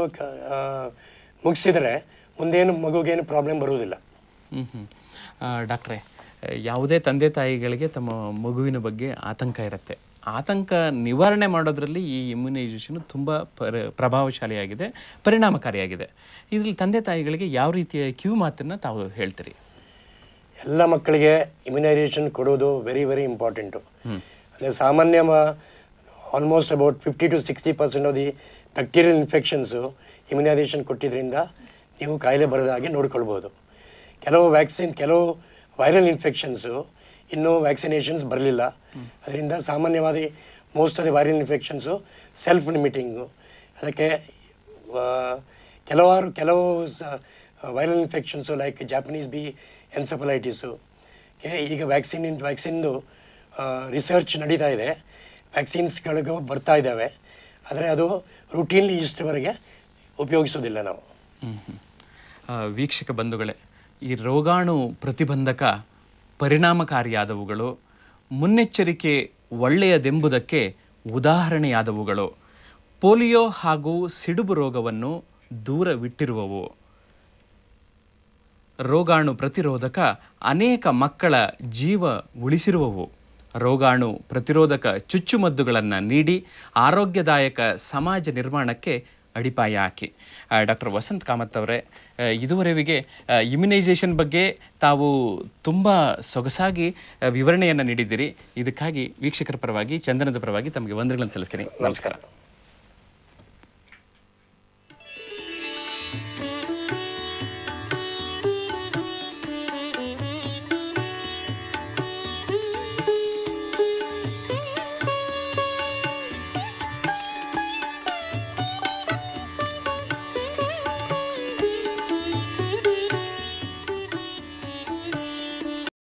ಮುಗಿಸಿದರೆ ಮುಂದೇನು ಮಗುಗೇನು ಪ್ರಾಬ್ಲಮ್ ಬರುವುದಿಲ್ಲ ಹ್ಮ್ ಹ್ಮ್ ಆ, ಡಾಕ್ಟ್ರೇ ಯಾವುದೇ ತಂದೆ ತಾಯಿಗಳಿಗೆ ತಮ್ಮ ಮಗುವಿನ ಬಗ್ಗೆ ಆತಂಕ ಇರುತ್ತೆ ಆತಂಕ ನಿವಾರಣೆ ಮಾಡೋದ್ರಲ್ಲಿ ಈ ಇಮ್ಯುನೈಸೇಷನ್ ತುಂಬ ಪರ ಪ್ರಭಾವಶಾಲಿಯಾಗಿದೆ ಪರಿಣಾಮಕಾರಿಯಾಗಿದೆ ಇದರಲ್ಲಿ ತಂದೆ ತಾಯಿಗಳಿಗೆ ಯಾವ ರೀತಿಯ ಕಿವಿ ಮಾತನ್ನು ತಾವು ಹೇಳ್ತೀರಿ ಎಲ್ಲ ಮಕ್ಕಳಿಗೆ ಇಮ್ಯುನೈಸೇಷನ್ ಕೊಡೋದು ವೆರಿ ವೆರಿ ಇಂಪಾರ್ಟೆಂಟು ಅಂದರೆ ಸಾಮಾನ್ಯ almost about fifty to sixty percent of the bacterial infections immunization ಕೊಟ್ಟಿದ್ದರಿಂದ ನೀವು ಕಾಯಿಲೆ ಬರದ ಹಾಗೆ ನೋಡ್ಕೊಳ್ಬೋದು ಕೆಲವು ವ್ಯಾಕ್ಸಿನ್ ಕೆಲವು ವೈರಲ್ ಇನ್ಫೆಕ್ಷನ್ಸು ಇನ್ನೂ ವ್ಯಾಕ್ಸಿನೇಷನ್ಸ್ ಬರಲಿಲ್ಲ ಅದರಿಂದ ಸಾಮಾನ್ಯವಾಗಿ most of the viral infections self limiting ಅದಕ್ಕೆ ಆ, ಕೆಲವಾರು ಕೆಲವು viral infections like Japanese B encephalitis ಈಗ ವ್ಯಾಕ್ಸಿನ್ ವ್ಯಾಕ್ಸಿನ್ದು ರಿಸರ್ಚ್ ನಡೀತಾ ಇದೆ ವ್ಯಾಕ್ಸಿನ್ಸ್ಗಳಿಗೂ ಬರ್ತಾ ಇದ್ದಾವೆ ಆದರೆ ಅದು ರುಟೀನ್ಲಿ ಇಷ್ಟವರೆಗೆ ಉಪಯೋಗಿಸೋದಿಲ್ಲ ನಾವು ಹ್ಮ್ ಹ್ಮ್. ಆ, ವೀಕ್ಷಕ ಬಂಧುಗಳೇ ಈ ರೋಗಾಣು ಪ್ರತಿಬಂಧಕ ಪರಿಣಾಮಕಾರಿಯಾದವುಗಳು ಮುನ್ನೆಚ್ಚರಿಕೆ ಒಳ್ಳೆಯದೆಂಬುದಕ್ಕೆ ಉದಾಹರಣೆಯಾದವುಗಳು ಪೋಲಿಯೋ ಹಾಗೂ ಸಿಡುಬು ರೋಗವನ್ನು ದೂರವಿಟ್ಟಿರುವವು ರೋಗಾಣು ಪ್ರತಿರೋಧಕ ಅನೇಕ ಮಕ್ಕಳ ಜೀವ ಉಳಿಸಿರುವವು ರೋಗಾಣು ಪ್ರತಿರೋಧಕ ಚುಚ್ಚುಮದ್ದುಗಳನ್ನು ನೀಡಿ ಆರೋಗ್ಯದಾಯಕ ಸಮಾಜ ನಿರ್ಮಾಣಕ್ಕೆ ಅಡಿಪಾಯ ಹಾಕಿ ಡಾಕ್ಟರ್ ವಸಂತ್ ಕಾಮತ್ ಅವರೇ ಆ, ಇದುವರೆವಿಗೆ ಇಮ್ಯುನೈಸೇಷನ್ ಬಗ್ಗೆ ತಾವು ತುಂಬ ಸೊಗಸಾಗಿ ಆ, ವಿವರಣೆಯನ್ನು ನೀಡಿದ್ದೀರಿ ಇದಕ್ಕಾಗಿ ವೀಕ್ಷಕರ ಪರವಾಗಿ ಚಂದನದ ಪರವಾಗಿ ತಮಗೆ ವಂದನೆಗಳನ್ನು ಸಲ್ಲಿಸ್ತೀನಿ ನಮಸ್ಕಾರ